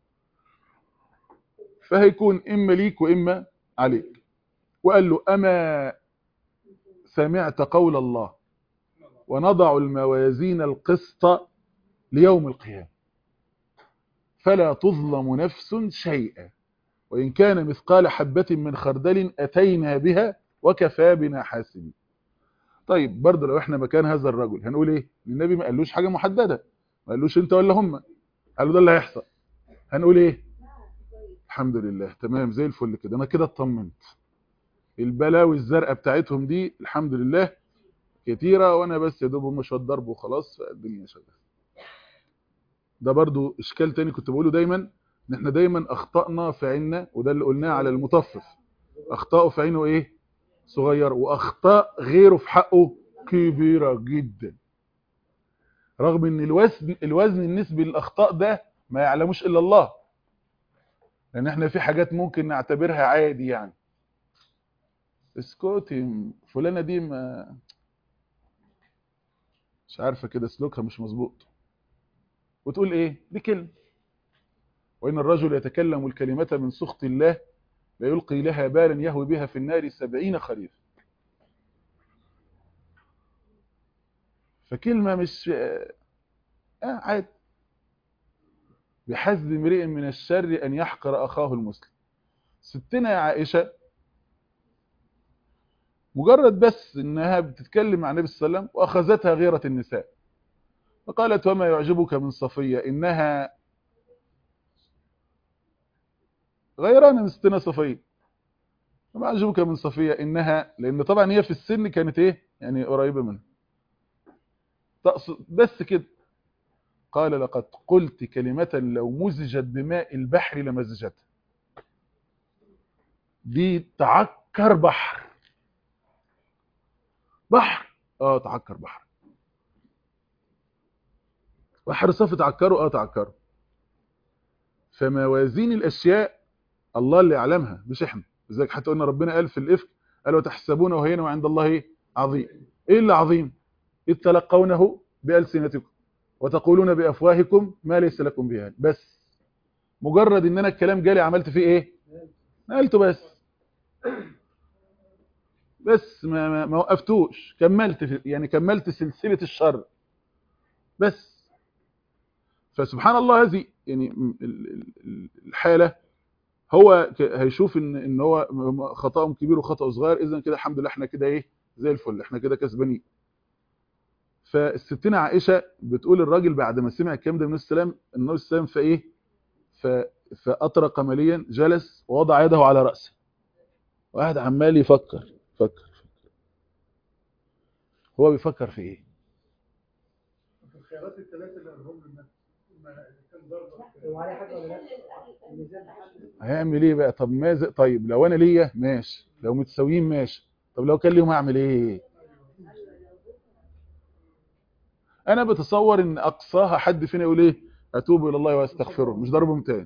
Speaker 2: فهيكون إما ليك وإما عليك وقال له أما سمعت قول الله ونضع الموازين القسط ليوم القيامة فلا تظلم نفس شيئا وإن كان مثقال حبة من خردل أتينا بها وكفى بنا حاسبين طيب برضه لو احنا مكان هذا الرجل هنقول ايه النبي ما قالوش حاجة محددة ما قالوش انت ولا هم قالوا ده اللي هيحصل هنقول ايه الحمد لله تمام زي الفل كده انا كده اطمنت البلاوي الزرقاء بتاعتهم دي الحمد لله كتيرة وانا بس يا دوب هم شويه ضرب وخلاص فالدنيا شغاله ده برضو اشكال تاني كنت بقوله دايما ان احنا دايما اخطائنا في عيننا وده اللي قلناه على المطفف اخطائه في عينه ايه صغير واخطاء غيره في حقه كبيرة جدا رغم ان الوزن الوزن النسبي للاخطاء ده ما يعلموش الا الله لان احنا في حاجات ممكن نعتبرها عادي يعني اسكتي فلانه دي ما مش عارفه كده سلوكها مش مظبوط وتقول ايه دي كلمه وان الرجل يتكلم الكلمه من سخط الله لا يلقي لها بالا يهوي بها في النار سبعين خريف فكلمه مش اه عادي بحسب امرئ من الشر ان يحقر اخاه المسلم ستنا يا عائشه مجرد بس انها بتتكلم مع النبي صلى الله عليه وسلم واخذتها غيرة النساء فقالت وما يعجبك من صفية انها غيرانة من ستنا صفية وما يعجبك من صفية انها لان طبعا هي في السن كانت ايه يعني قريبة منها تقصد بس كده قال لقد قلت كلمة لو مزجت بماء البحر لمزجتها دي تعكر بحر بحر اه تعكر بحر بحر صف تعكره اه تعكره فموازين الاشياء الله اللي يعلمها مش احنا لذلك حتى قلنا ربنا قال في الافك قال وتحسبونه هينا وعند الله عظيم ايه اللي عظيم اذ تلقونه بالسنتكم وتقولون بافواهكم ما ليس لكم به بس مجرد ان انا الكلام جالي عملت فيه ايه نقلته بس بس ما, ما, ما وقفتوش كملت في يعني كملت سلسلة الشر بس فسبحان الله هذه يعني الحالة هو هيشوف ان ان هو خطأهم كبير وخطأه صغير اذا كده الحمد لله احنا كده ايه زي الفل احنا كده كسبانين فالستنا عائشة بتقول الراجل بعد ما سمع الكلام ده من السلام النبي السلام فايه فأطرق مليا جلس ووضع يده على رأسه واحد عمال يفكر فكر هو بيفكر في ايه
Speaker 3: الخيارات الثلاثه اللي قالهم لنا كان ضربه وعليه حاجه ولا لا الميزان
Speaker 2: هيعمل ايه بقى طب ماذا طيب لو انا ليا ماشي لو متساويين ماشي طب لو كان ليهم هعمل ايه انا بتصور ان اقصاها حد فينا يقول ايه اتوب الى الله واستغفره مش ضربهم تاني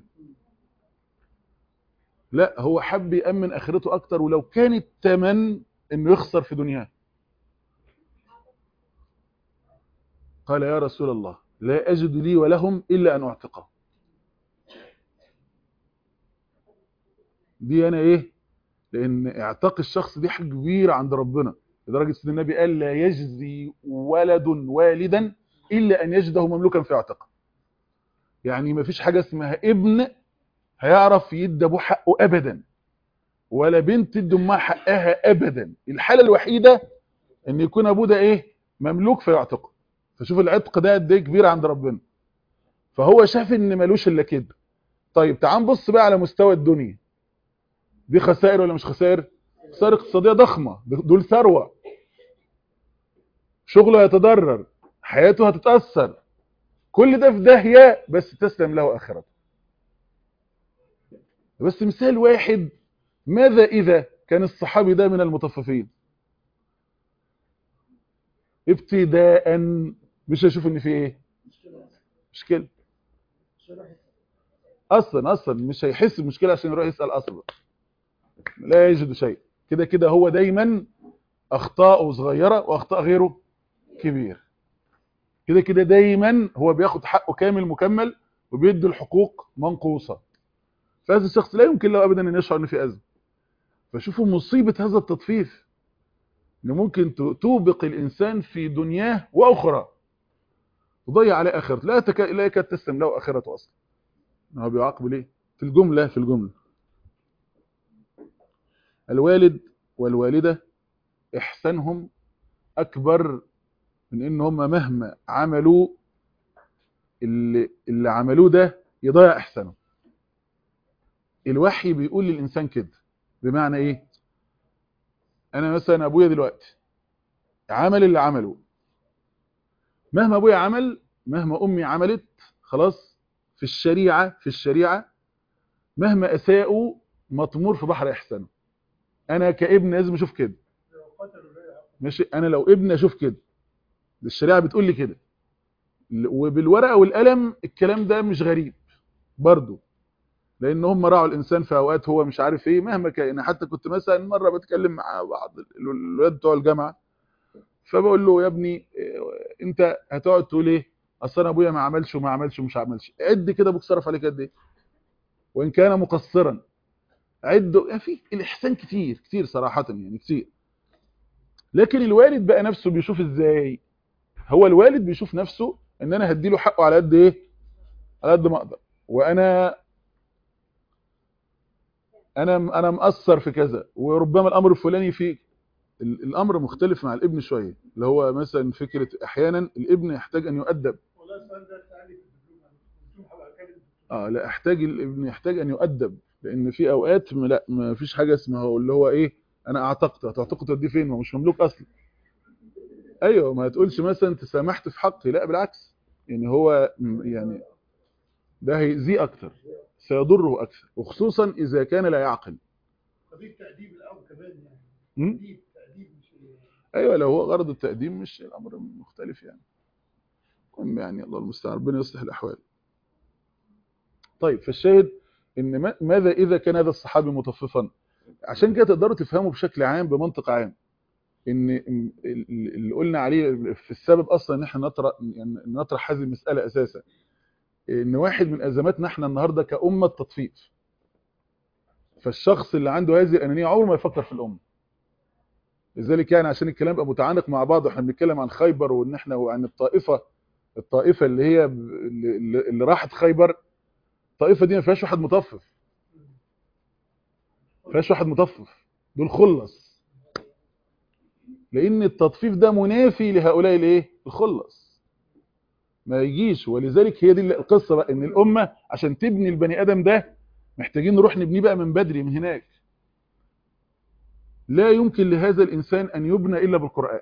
Speaker 2: لا هو حب يأمن اخرته اكتر ولو كان التمن انه يخسر في دنياه قال يا رسول الله لا اجد لي ولهم الا ان اعتقه دي انا ايه لان اعتاق الشخص دي حاجه كبيره عند ربنا لدرجه ان النبي قال لا يجزي ولد والدا الا ان يجده مملوكا في اعتقه يعني ما فيش حاجه اسمها ابن هيعرف يدي ابوه حقه ابدا ولا بنت تدي امها حقها ابدا الحاله الوحيده ان يكون ابوه ده ايه مملوك فيعتقه فشوف العتق ده قد ايه كبير عند ربنا فهو شاف ان ملوش الا كده طيب تعال نبص بقى على مستوى الدنيا دي خسائر ولا مش خسائر خسائر اقتصاديه ضخمه دول ثروه شغله هيتضرر حياته هتتاثر كل ده في داهيه بس تسلم له اخرته بس مثال واحد ماذا اذا كان الصحابي ده من المطففين ابتداء مش هيشوف ان في ايه مشكله اصلا اصلا مش هيحس بمشكله عشان يروح يسال اصلا لا يجد شيء كده كده هو دايما اخطاءه صغيره واخطاء غيره كبير كده كده دايما هو بياخد حقه كامل مكمل وبيدي الحقوق منقوصه فهذا الشخص لا يمكن له ابدا ان يشعر ان في ازمه فشوفوا مصيبه هذا التطفيف ان ممكن ت- توبق الانسان في دنياه واخرى تضيع عليه اخرته لا تك... لا يكاد تسلم له اخرته اصلا هو بيعاقب ليه في الجمله في الجمله الوالد والوالده احسانهم اكبر من ان هم مهما عملوا اللي, اللي عملوه ده يضيع احسانهم الوحي بيقول للانسان كده بمعنى ايه انا مثلا ابويا دلوقتي عمل اللي عمله مهما ابويا عمل مهما امي عملت خلاص في الشريعه في الشريعه مهما اساءوا مطمور في بحر احسانه انا كابن لازم اشوف كده
Speaker 3: لو قتلوا لا يعاقب.
Speaker 2: ماشي انا لو ابن اشوف كده الشريعه بتقول لي كده ل- وبالورقه والقلم الكلام ده مش غريب برضو لان هم راعوا الانسان في اوقات هو مش عارف ايه مهما كان حتى كنت مثلا مره بتكلم مع بعض ال- الولاد بتوع الجامعه فبقول له يا ابني إيه، انت هتقعد تقول ايه اصل انا ابويا ما عملش وما عملش ومش عملش عد كده ابوك صرف عليك قد ايه وان كان مقصرا عد يعني في الاحسان كتير كتير صراحه يعني كتير لكن الوالد بقى نفسه بيشوف ازاي هو الوالد بيشوف نفسه ان انا هديله حقه على قد ايه على قد ما اقدر وانا انا انا مقصر في كذا وربما الامر الفلاني فيه ال- الامر مختلف مع الابن شويه اللي هو مثلا فكره احيانا الابن يحتاج ان يؤدب
Speaker 3: والله السؤال ده سألني في الدبلوم الدبلوم هبقى اتكلم
Speaker 2: اه لا احتاج الابن يحتاج ان يؤدب لان في اوقات م- لا ما فيش حاجه اسمها هو اللي هو ايه انا اعتقته هتعتقه توديه فين ما هو مش مملوك اصلا ايوه ما تقولش مثلا انت سامحت في حقي لا بالعكس يعني هو م- يعني ده هيأذيه اكتر سيضره اكثر وخصوصا اذا كان لا يعقل
Speaker 3: قضية تأديب الأب كمان يعني
Speaker 2: م?
Speaker 3: تأديب تأديب مش
Speaker 2: ايوه لو هو غرض التقديم مش الامر مختلف يعني المهم يعني الله المستعان ربنا يصلح الاحوال طيب فالشاهد ان ما- ماذا اذا كان هذا الصحابي مطففا عشان كده تقدروا تفهموا بشكل عام بمنطق عام ان ال- ال- اللي قلنا عليه في السبب اصلا ان احنا نطرح يعني نطرح هذه المساله اساسا ان واحد من ازماتنا احنا النهارده كامه تطفيف فالشخص اللي عنده هذه الانانيه عمره ما يفكر في الامه لذلك يعني عشان الكلام يبقى متعانق مع بعض واحنا بنتكلم عن خيبر وان احنا وعن الطائفه الطائفه اللي هي ب- اللي, اللي راحت خيبر الطائفه دي ما فيهاش واحد مطفف ما فيهاش واحد مطفف دول خلص لان التطفيف ده منافي لهؤلاء الايه الخلص ما يجيش ولذلك هي دي القصه بقى ان الامه عشان تبني البني ادم ده محتاجين نروح نبنيه بقى من بدري من هناك لا يمكن لهذا الإنسان أن يبنى إلا بالقرآن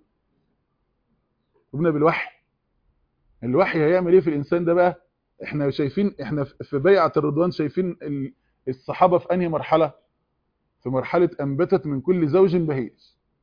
Speaker 2: يبنى بالوحي الوحي هيعمل إيه في الإنسان ده بقى إحنا شايفين إحنا في بيعة الرضوان شايفين ال- الصحابة في أنهي مرحلة في مرحلة أنبتت من كل زوج بهيج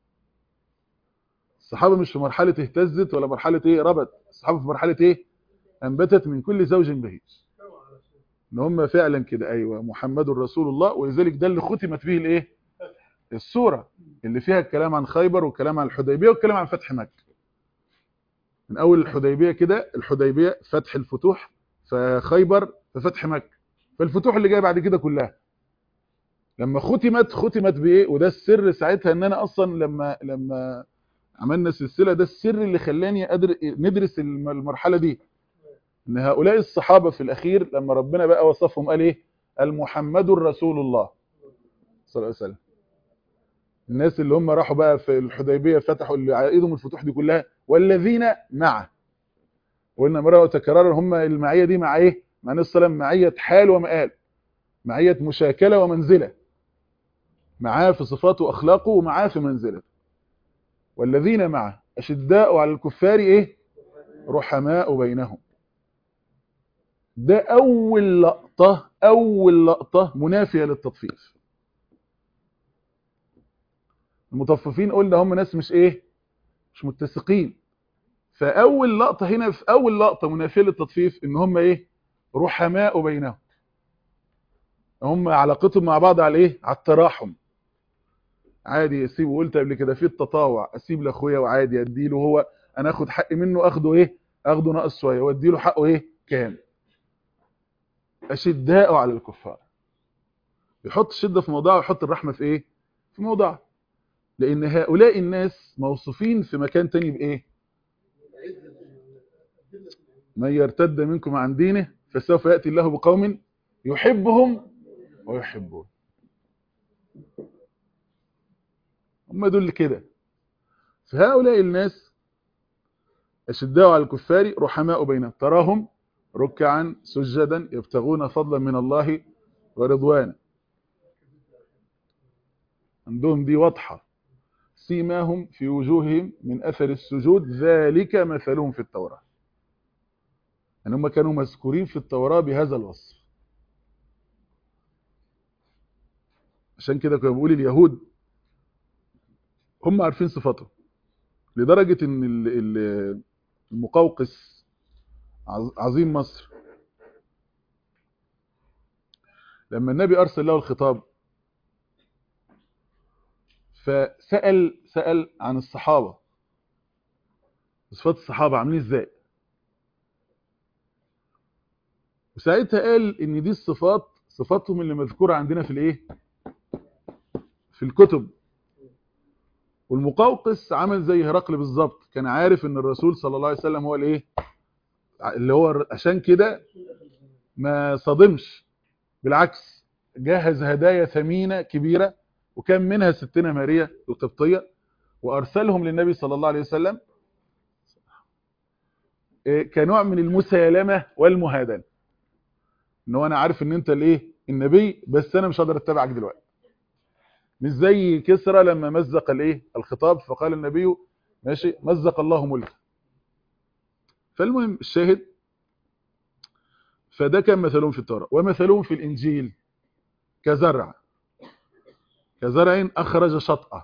Speaker 2: الصحابة مش في مرحلة اهتزت ولا مرحلة إيه ربت الصحابة في مرحلة إيه أنبتت من كل زوج بهيج ان هم فعلا كده ايوه محمد رسول الله ولذلك ده اللي ختمت به الايه السوره اللي فيها الكلام عن خيبر والكلام عن الحديبيه والكلام عن فتح مكه من اول الحديبيه كده الحديبيه فتح الفتوح فخيبر ففتح مكه فالفتوح اللي جايه بعد كده كلها لما ختمت ختمت بايه وده السر ساعتها ان انا اصلا لما لما عملنا سلسله ده السر اللي خلاني أدر... ندرس الم- المرحله دي ان هؤلاء الصحابه في الاخير لما ربنا بقى وصفهم قال ايه المحمد رسول الله صلى الله عليه وسلم الناس اللي هم راحوا بقى في الحديبيه فتحوا اللي على ايدهم الفتوح دي كلها والذين معه وقلنا مره وتكرارا هم المعيه دي مع ايه مع النبي صلى الله عليه وسلم معيه حال ومآل معيه مشاكله ومنزله معاه في صفاته واخلاقه ومعاه في منزلته والذين معه اشداء على الكفار ايه رحماء بينهم ده اول لقطه اول لقطه منافيه للتطفيف المطففين قلنا هم ناس مش ايه مش متسقين فاول لقطه هنا في اول لقطه منافيه للتطفيف ان هم ايه رحماء بينهم هم علاقتهم مع بعض على ايه على التراحم عادي اسيبه قلت قبل كده في التطاوع اسيب لاخويا وعادي اديله هو انا اخد حقي منه اخده ايه اخده ناقص شويه واديله حقه ايه كامل اشداء على الكفار يحط الشده في موضعها ويحط الرحمه في ايه في موضعها لان هؤلاء الناس موصوفين في مكان تاني بايه من يرتد منكم عن دينه فسوف ياتي الله بقوم يحبهم ويحبون هم دول كده فهؤلاء الناس أشداء على الكفار رحماء بينهم تراهم ركعا سجدا يبتغون فضلا من الله ورضوانا عندهم دي واضحة سيماهم في وجوههم من أثر السجود ذلك مثلهم في التوراة يعني هم كانوا مذكورين في التوراة بهذا الوصف عشان كده كنا بقول اليهود هم عارفين صفاتهم لدرجة ان المقوقس عظيم مصر لما النبي ارسل له الخطاب فسأل سأل عن الصحابة صفات الصحابة عاملين ازاي وساعتها قال ان دي الصفات صفاتهم اللي مذكورة عندنا في الايه في الكتب والمقوقس عمل زي هرقل بالظبط كان عارف ان الرسول صلى الله عليه وسلم هو الايه اللي هو عشان كده ما صادمش بالعكس جهز هدايا ثمينه كبيره وكان منها ستنا ماريا القبطيه وارسلهم للنبي صلى الله عليه وسلم كنوع من المسالمه والمهادنه ان هو انا عارف ان انت الايه النبي بس انا مش هقدر اتبعك دلوقتي مش زي كسرى لما مزق الايه الخطاب فقال النبي ماشي مزق الله ملكه فالمهم الشاهد فده كان مثلهم في التوراة ومثلهم في الإنجيل كزرع كزرع أخرج شطأة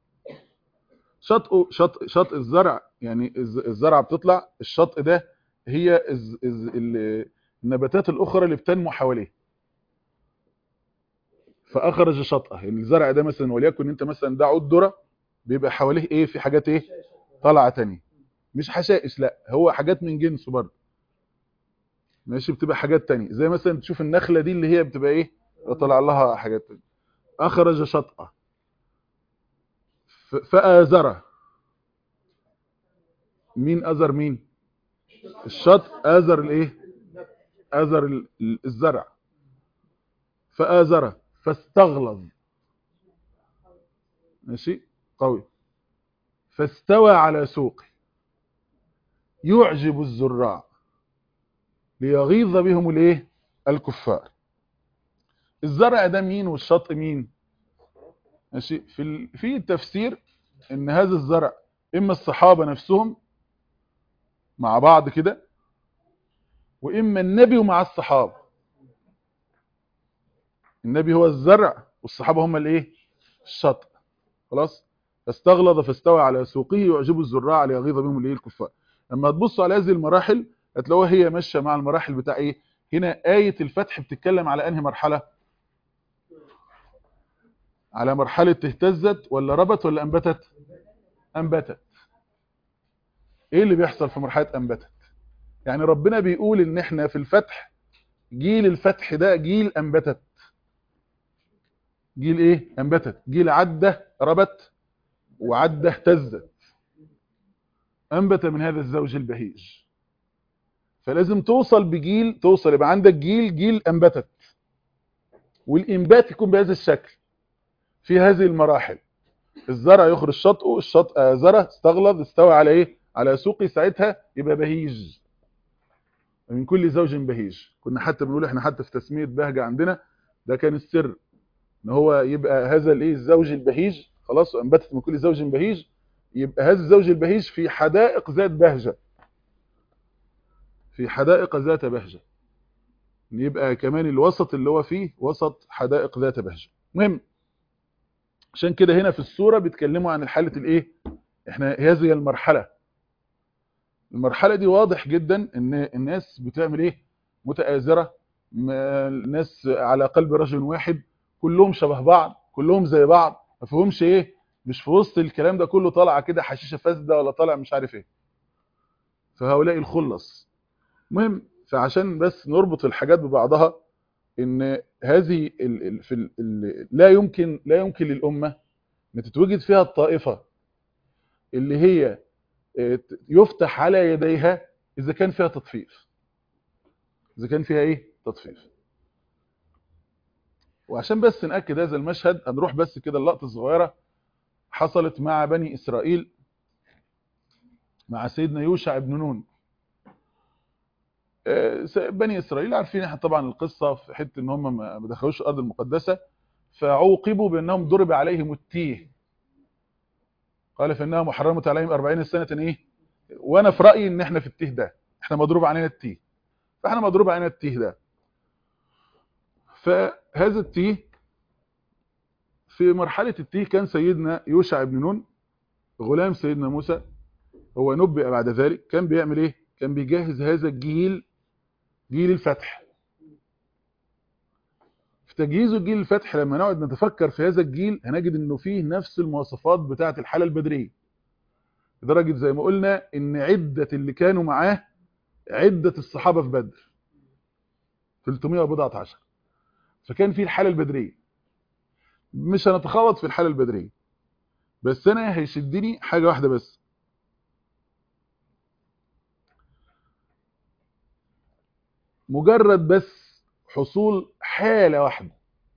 Speaker 2: شطء شط شطء الزرع يعني الزرع بتطلع الشطء ده هي النباتات الأخرى اللي بتنمو حواليه فاخرج شطأه الزرع ده مثلا وليكن انت مثلا ده عود ذره بيبقى حواليه ايه في حاجات ايه طالعه تانية مش حشائش لا هو حاجات من جنسه برضه ماشي بتبقى حاجات تانية زي مثلا تشوف النخله دي اللي هي بتبقى ايه طالع لها حاجات تانية اخرج شطأه فآزره مين أزر مين الشط آزر الايه آزر الزرع فآزره فاستغلظ ماشي قوي فاستوى على سوقه يعجب الزراع ليغيظ بهم الايه الكفار الزرع ده مين والشط مين ماشي في في التفسير ان هذا الزرع اما الصحابه نفسهم مع بعض كده واما النبي مع الصحابه النبي هو الزرع والصحابه هم الايه الشطء خلاص فاستغلظ فاستوى على سوقه يعجب الزراع ليغيظ بهم الايه الكفار لما تبصوا على هذه المراحل هتلاقوها هي ماشيه مع المراحل بتاع ايه هنا ايه الفتح بتتكلم على انهي مرحله على مرحله اهتزت ولا ربت ولا انبتت انبتت ايه اللي بيحصل في مرحله انبتت يعني ربنا بيقول ان احنا في الفتح جيل الفتح ده جيل انبتت جيل ايه انبتت جيل عده ربت وعده اهتزت انبت من هذا الزوج البهيج فلازم توصل بجيل توصل يبقى عندك جيل جيل انبتت والانبات يكون بهذا الشكل في هذه المراحل الزرع يخرج شطئه الشطء زرع استغلظ استوى على ايه على سوقي ساعتها يبقى بهيج من كل زوج بهيج كنا حتى بنقول احنا حتى في تسميه بهجه عندنا ده كان السر ان هو يبقى هذا الايه الزوج البهيج خلاص انبتت من كل زوج بهيج يبقى هذا الزوج البهيج في حدائق ذات بهجه في حدائق ذات بهجه يبقى كمان الوسط اللي هو فيه وسط حدائق ذات بهجه المهم عشان كده هنا في السوره بيتكلموا عن حاله الايه احنا هذه المرحله المرحله دي واضح جدا ان الناس بتعمل ايه متآزره الناس على قلب رجل واحد كلهم شبه بعض كلهم زي بعض ما فيهمش ايه مش في وسط الكلام ده كله طالعه كده حشيشه فاسده ولا طالع مش عارف ايه فهؤلاء الخلص مهم فعشان بس نربط الحاجات ببعضها ان هذه ال ال في ال ال لا يمكن لا يمكن للامه ان تتوجد فيها الطائفة اللي هي آه، ت- يفتح على يديها اذا كان فيها تطفيف اذا كان فيها ايه تطفيف وعشان بس نأكد هذا المشهد هنروح بس كده اللقطة الصغيرة حصلت مع بني إسرائيل مع سيدنا يوشع بن نون آه، س- بني إسرائيل عارفين احنا طبعا القصة في حتة ان هم ما ما دخلوش الأرض المقدسة فعوقبوا بأنهم ضرب عليهم التيه قال فإنها محرمة عليهم 40 سنة ايه وانا في رأيي ان احنا في التيه ده احنا مضروب علينا التيه فاحنا مضروب علينا التيه ده فهذا التيه في مرحلة التيه كان سيدنا يوشع بن نون غلام سيدنا موسى هو نبئ بعد ذلك كان بيعمل ايه كان بيجهز هذا الجيل جيل الفتح في تجهيزه جيل الفتح لما نقعد نتفكر في هذا الجيل هنجد انه فيه نفس المواصفات بتاعه الحالة البدرية لدرجة زي ما قلنا ان عدة اللي كانوا معاه عدة الصحابة في بدر 300 وبضعة عشر فكان في الحالة البدرية مش هنتخوض في الحالة البدرية بس انا هيشدني حاجة واحدة بس مجرد بس حصول حالة واحدة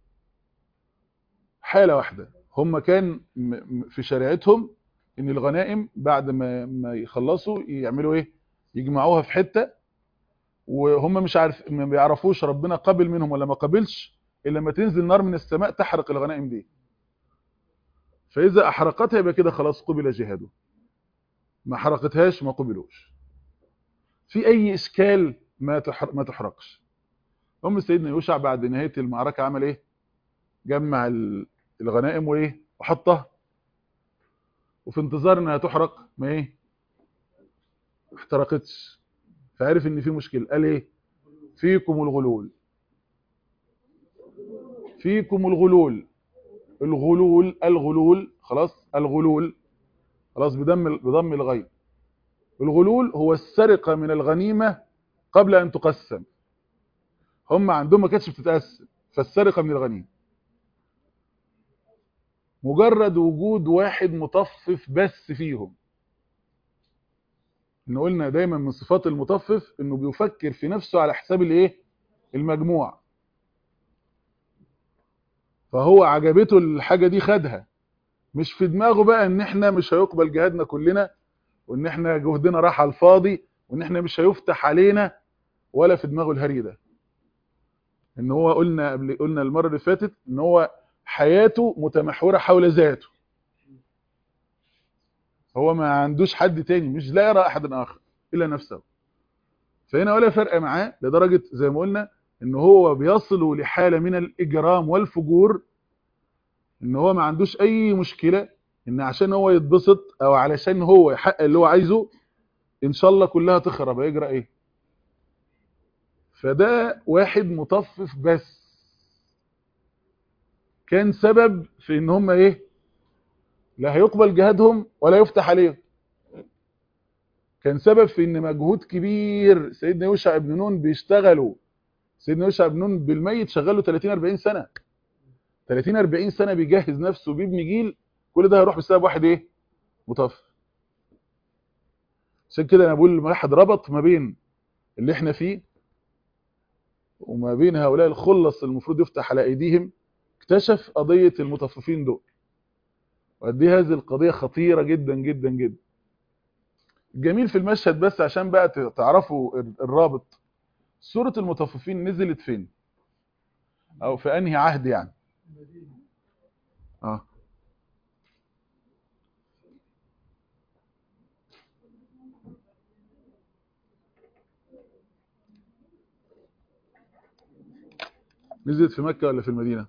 Speaker 2: حالة واحدة هم كان م- م- في شريعتهم ان الغنائم بعد ما ما يخلصوا يعملوا ايه يجمعوها في حتة وهم مش عارف ما بيعرفوش ربنا قبل منهم ولا ما قبلش الا لما تنزل نار من السماء تحرق الغنائم دي فاذا احرقتها يبقى كده خلاص قبل جهاده ما حرقتهاش ما قبلوش في اي اشكال ما تحرق ما تحرقش ام سيدنا يوشع بعد نهايه المعركه عمل ايه جمع ال- الغنائم وايه وحطها وفي انتظار انها تحرق ما ايه ما احترقتش فعرف ان في مشكله قال ايه فيكم الغلول فيكم الغلول الغلول الغلول خلاص الغلول خلاص بضم بضم الغين الغلول هو السرقه من الغنيمه قبل ان تقسم هم عندهم ما كانتش بتتقسم فالسرقه من الغنيمه مجرد وجود واحد مطفف بس فيهم ان قلنا دايما من صفات المطفف انه بيفكر في نفسه على حساب الايه المجموع فهو عجبته الحاجة دي خدها مش في دماغه بقى ان احنا مش هيقبل جهادنا كلنا وان احنا جهدنا راح على الفاضي وان احنا مش هيفتح علينا ولا في دماغه الهري ده ان هو قلنا قبل قلنا المرة اللي فاتت ان هو حياته متمحورة حول ذاته هو ما عندوش حد تاني مش لا يرى احد اخر الا نفسه فهنا ولا فرق معاه لدرجة زي ما قلنا ان هو بيصل لحالة من الاجرام والفجور ان هو ما عندوش اي مشكلة ان عشان هو يتبسط او علشان هو يحقق اللي هو عايزه ان شاء الله كلها تخرب هيجرى ايه فده واحد مطفف بس كان سبب في ان هم ايه لا هيقبل جهادهم ولا يفتح عليهم كان سبب في ان مجهود كبير سيدنا يوشع بن نون بيشتغلوا سيدنا يوشع بن نون بالميت شغله 30 40 سنه 30 40 سنه بيجهز نفسه بيبني جيل كل ده هيروح بسبب واحد ايه مطفف عشان كده انا بقول واحد ربط ما بين اللي احنا فيه وما بين هؤلاء الخلص المفروض يفتح على ايديهم اكتشف قضيه المطففين دول وقد ايه هذه القضيه خطيره جدا جدا جدا الجميل في المشهد بس عشان بقى تعرفوا الرابط سورة المطففين نزلت فين او في انهي عهد يعني اه نزلت في مكة ولا في المدينة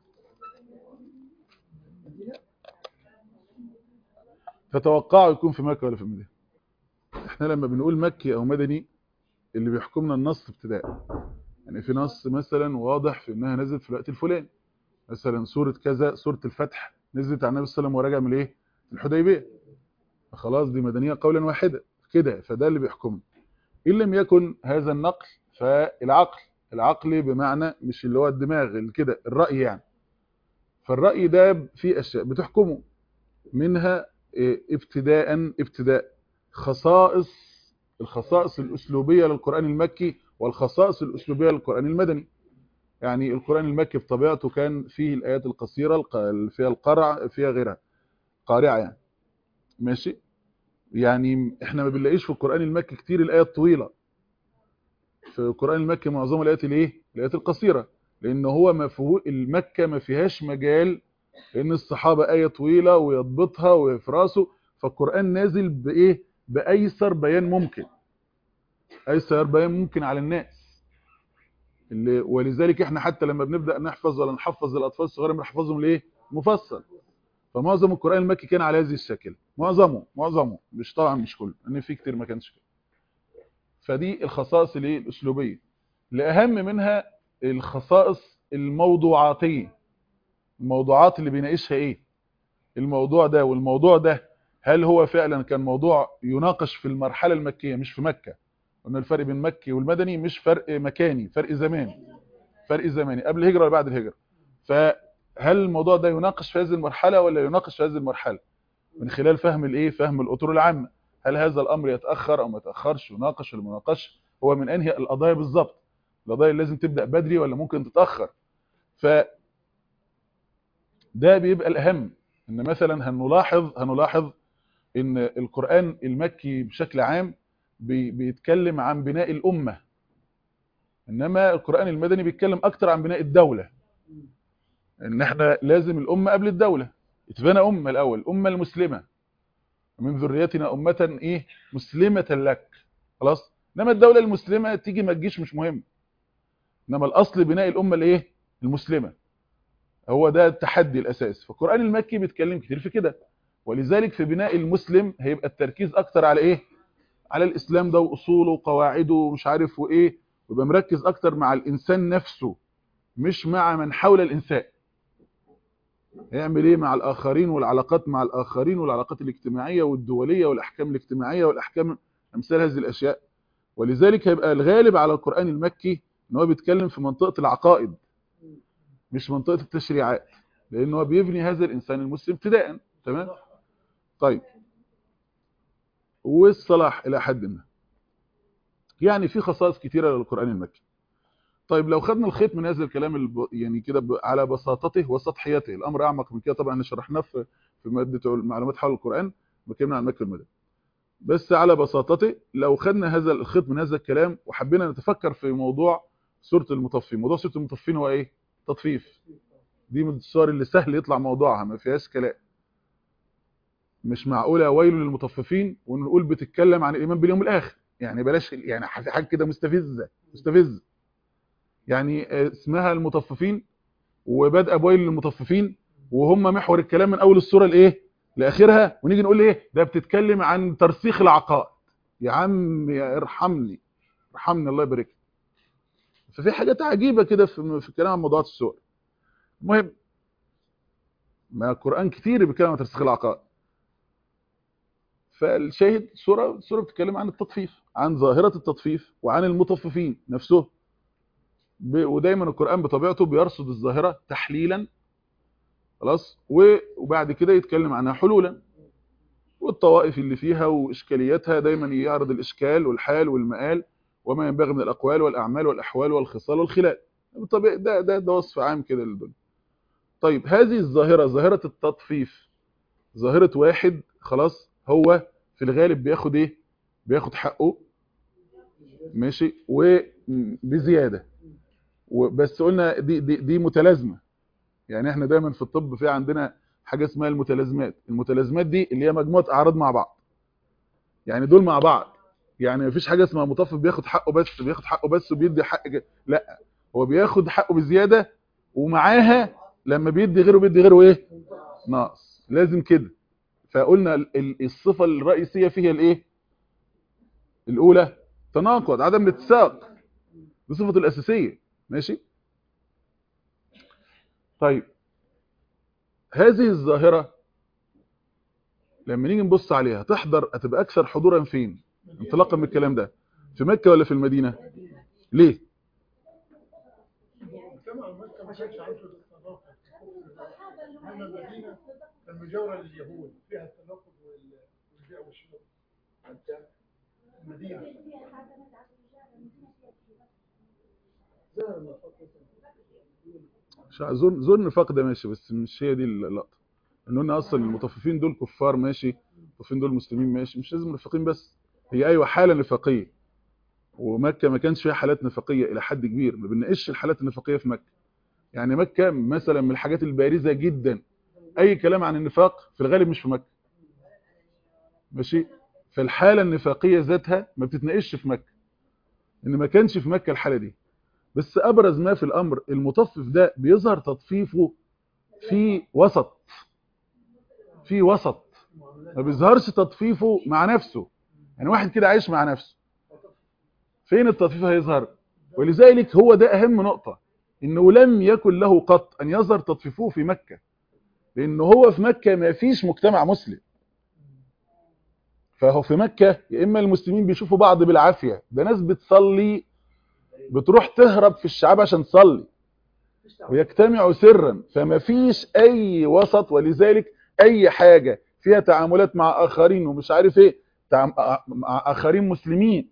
Speaker 2: فتوقعوا يكون في مكة ولا في المدينة احنا لما بنقول مكي او مدني اللي بيحكمنا النص ابتداء يعني في نص مثلا واضح في انها نزلت في الوقت الفلاني مثلا سورة كذا سورة الفتح نزلت على النبي صلى الله عليه وسلم وراجع من ايه الحديبيه فخلاص دي مدنية قولا واحدا كده فده اللي بيحكمنا ان لم يكن هذا النقل فالعقل العقل بمعنى مش اللي هو الدماغ كده الرأي يعني فالرأي ده في اشياء بتحكمه منها إيه، ابتداء ابتداء خصائص الخصائص الأسلوبية للقرآن المكي والخصائص الأسلوبية للقرآن المدني يعني القرآن المكي بطبيعته كان فيه الآيات القصيرة الق- فيها القرع فيها غيرها قارعة يعني ماشي يعني احنا ما بنلاقيش في القرآن المكي كتير الآيات الطويلة في القرآن المكي معظم الآيات الايه الآيات القصيرة لأن هو ما فيه المكة ما فيهاش مجال ان الصحابة آية طويلة ويضبطها ويفراسه فالقرآن نازل بإيه بأيسر بيان ممكن أيسر بيان ممكن على الناس اللي ولذلك احنا حتى لما بنبدأ نحفظ ولا نحفظ الأطفال الصغيرة بنحفظهم ليه مفصل فمعظم القرآن المكي كان على هذه الشكل معظمه معظمه مش طبعا مش كله لان في كتير ما كانش كده فدي الخصائص الايه الاسلوبيه الاهم منها الخصائص الموضوعاتيه الموضوعات اللي بيناقشها ايه الموضوع ده والموضوع ده هل هو فعلا كان موضوع يناقش في المرحله المكيه مش في مكه قلنا الفرق بين مكي والمدني مش فرق مكاني فرق زمان فرق زماني قبل الهجره ولا بعد الهجره فهل الموضوع ده يناقش في هذه المرحله ولا يناقش في هذه المرحله من خلال فهم الايه فهم الاطر العامه هل هذا الامر يتاخر او ما يتاخرش يناقش ولا ما يناقش هو من انهي القضايا بالظبط القضايا اللي لازم تبدا بدري ولا ممكن تتاخر ف ده بيبقى الاهم ان مثلا هنلاحظ هنلاحظ ان القران المكي بشكل عام بي بيتكلم عن بناء الامه انما القران المدني بيتكلم اكتر عن بناء الدوله ان احنا لازم الامه قبل الدوله اتبنى امه الاول الامه المسلمه من ذريتنا امه ايه مسلمه لك خلاص انما الدوله المسلمه تيجي ما تجيش مش مهم انما الاصل بناء الامه الايه المسلمه هو ده التحدي الاساسي فالقران المكي بيتكلم كتير في كده ولذلك في بناء المسلم هيبقى التركيز اكتر على ايه على الاسلام ده واصوله وقواعده ومش عارف وايه ويبقى مركز اكتر مع الانسان نفسه مش مع من حول الانسان هيعمل ايه مع الاخرين والعلاقات مع الاخرين والعلاقات الاجتماعيه والدوليه والاحكام الاجتماعيه والاحكام امثال هذه الاشياء ولذلك هيبقى الغالب على القران المكي ان هو بيتكلم في منطقه العقائد مش منطقه التشريعات لان هو بيبني هذا الانسان المسلم ابتداء تمام طيب والصلاح الى حد ما يعني في خصائص كتيره للقران المكي طيب لو خدنا الخيط من هذا الكلام الب... يعني كده ب... على بساطته وسطحيته الامر اعمق من كده طبعا شرحناه في في ماده المعلومات حول القران بكلمنا عن مكي المدني بس على بساطته لو خدنا هذا الخيط من هذا الكلام وحبينا نتفكر في موضوع سوره المطففين موضوع سوره المطففين هو ايه تطفيف دي من الصور اللي سهل يطلع موضوعها ما فيهاش كلام مش معقوله ويل للمطففين ونقول بتتكلم عن الايمان باليوم الاخر يعني بلاش يعني حاجه كده مستفزه مستفزه يعني اسمها المطففين وبدأ بويل للمطففين وهم محور الكلام من اول السوره لايه لاخرها ونيجي نقول ايه ده بتتكلم عن ترسيخ العقائد يا عم يا ارحمني ارحمني الله يبارك فيك. ففي حاجات عجيبه كده في في الكلام عن موضوعات السور المهم ما القران كتير بيتكلم عن ترسيخ العقائد فالشاهد سوره سوره بتتكلم عن التطفيف عن ظاهره التطفيف وعن المطففين نفسهم ودايما القرآن بطبيعته بيرصد الظاهرة تحليلا خلاص وبعد كده يتكلم عنها حلولا والطوائف اللي فيها وإشكالياتها دايما يعرض الإشكال والحال والمآل وما ينبغي من الأقوال والأعمال والأحوال والخصال والخلال بالطبيعة ده, ده, ده وصف عام كده للدنيا طيب هذه الظاهرة ظاهرة التطفيف ظاهرة واحد خلاص هو في الغالب بياخد ايه بياخد حقه ماشي وبزياده بس قلنا دي, دي دي متلازمه يعني احنا دايما في الطب في عندنا حاجه اسمها المتلازمات المتلازمات دي اللي هي مجموعه اعراض مع بعض يعني دول مع بعض يعني مفيش حاجه اسمها مطفف بياخد حقه بس بياخد حقه بس وبيدي حق ج... لا هو بياخد حقه بزياده ومعاها لما بيدي غيره بيدي غيره ايه ناقص لازم كده فقلنا الصفه الرئيسيه فيها الايه الاولى تناقض عدم الاتساق دي صفته الاساسيه ماشي طيب هذه الظاهرة لما نيجي نبص عليها تحضر هتبقى أكثر حضورا فين انطلاقا من الكلام ده في مكة ولا في المدينة ليه
Speaker 3: أما المدينة المجاورة لليهود فيها التنقل وال- والبيع والشراء المدينة
Speaker 2: مش ظن ظن فقد ماشي بس مش هي دي اللقطه ان قلنا اصلا المطففين دول كفار ماشي المطففين دول مسلمين ماشي مش لازم منافقين بس هي ايوه حاله نفاقيه ومكه ما كانش فيها حالات نفاقيه الى حد كبير ما بنناقش الحالات النفاقيه في مكه يعني مكه مثلا من الحاجات البارزه جدا اي كلام عن النفاق في الغالب مش في مكه ماشي فالحاله النفاقيه ذاتها ما بتتناقش في مكه ان ما كانش في مكه الحاله دي بس ابرز ما في الامر المطفف ده بيظهر تطفيفه في وسط في وسط ما بيظهرش تطفيفه مع نفسه يعني واحد كده عايش مع نفسه فين التطفيف هيظهر ولذلك هو ده اهم نقطة انه لم يكن له قط ان يظهر تطفيفه في مكة لانه هو في مكة ما فيش مجتمع مسلم فهو في مكة يا اما المسلمين بيشوفوا بعض بالعافية ده ناس بتصلي بتروح تهرب في الشعب عشان تصلي ويجتمعوا سرا فما فيش اي وسط ولذلك اي حاجة فيها تعاملات مع اخرين ومش عارف ايه تعام... مع اخرين مسلمين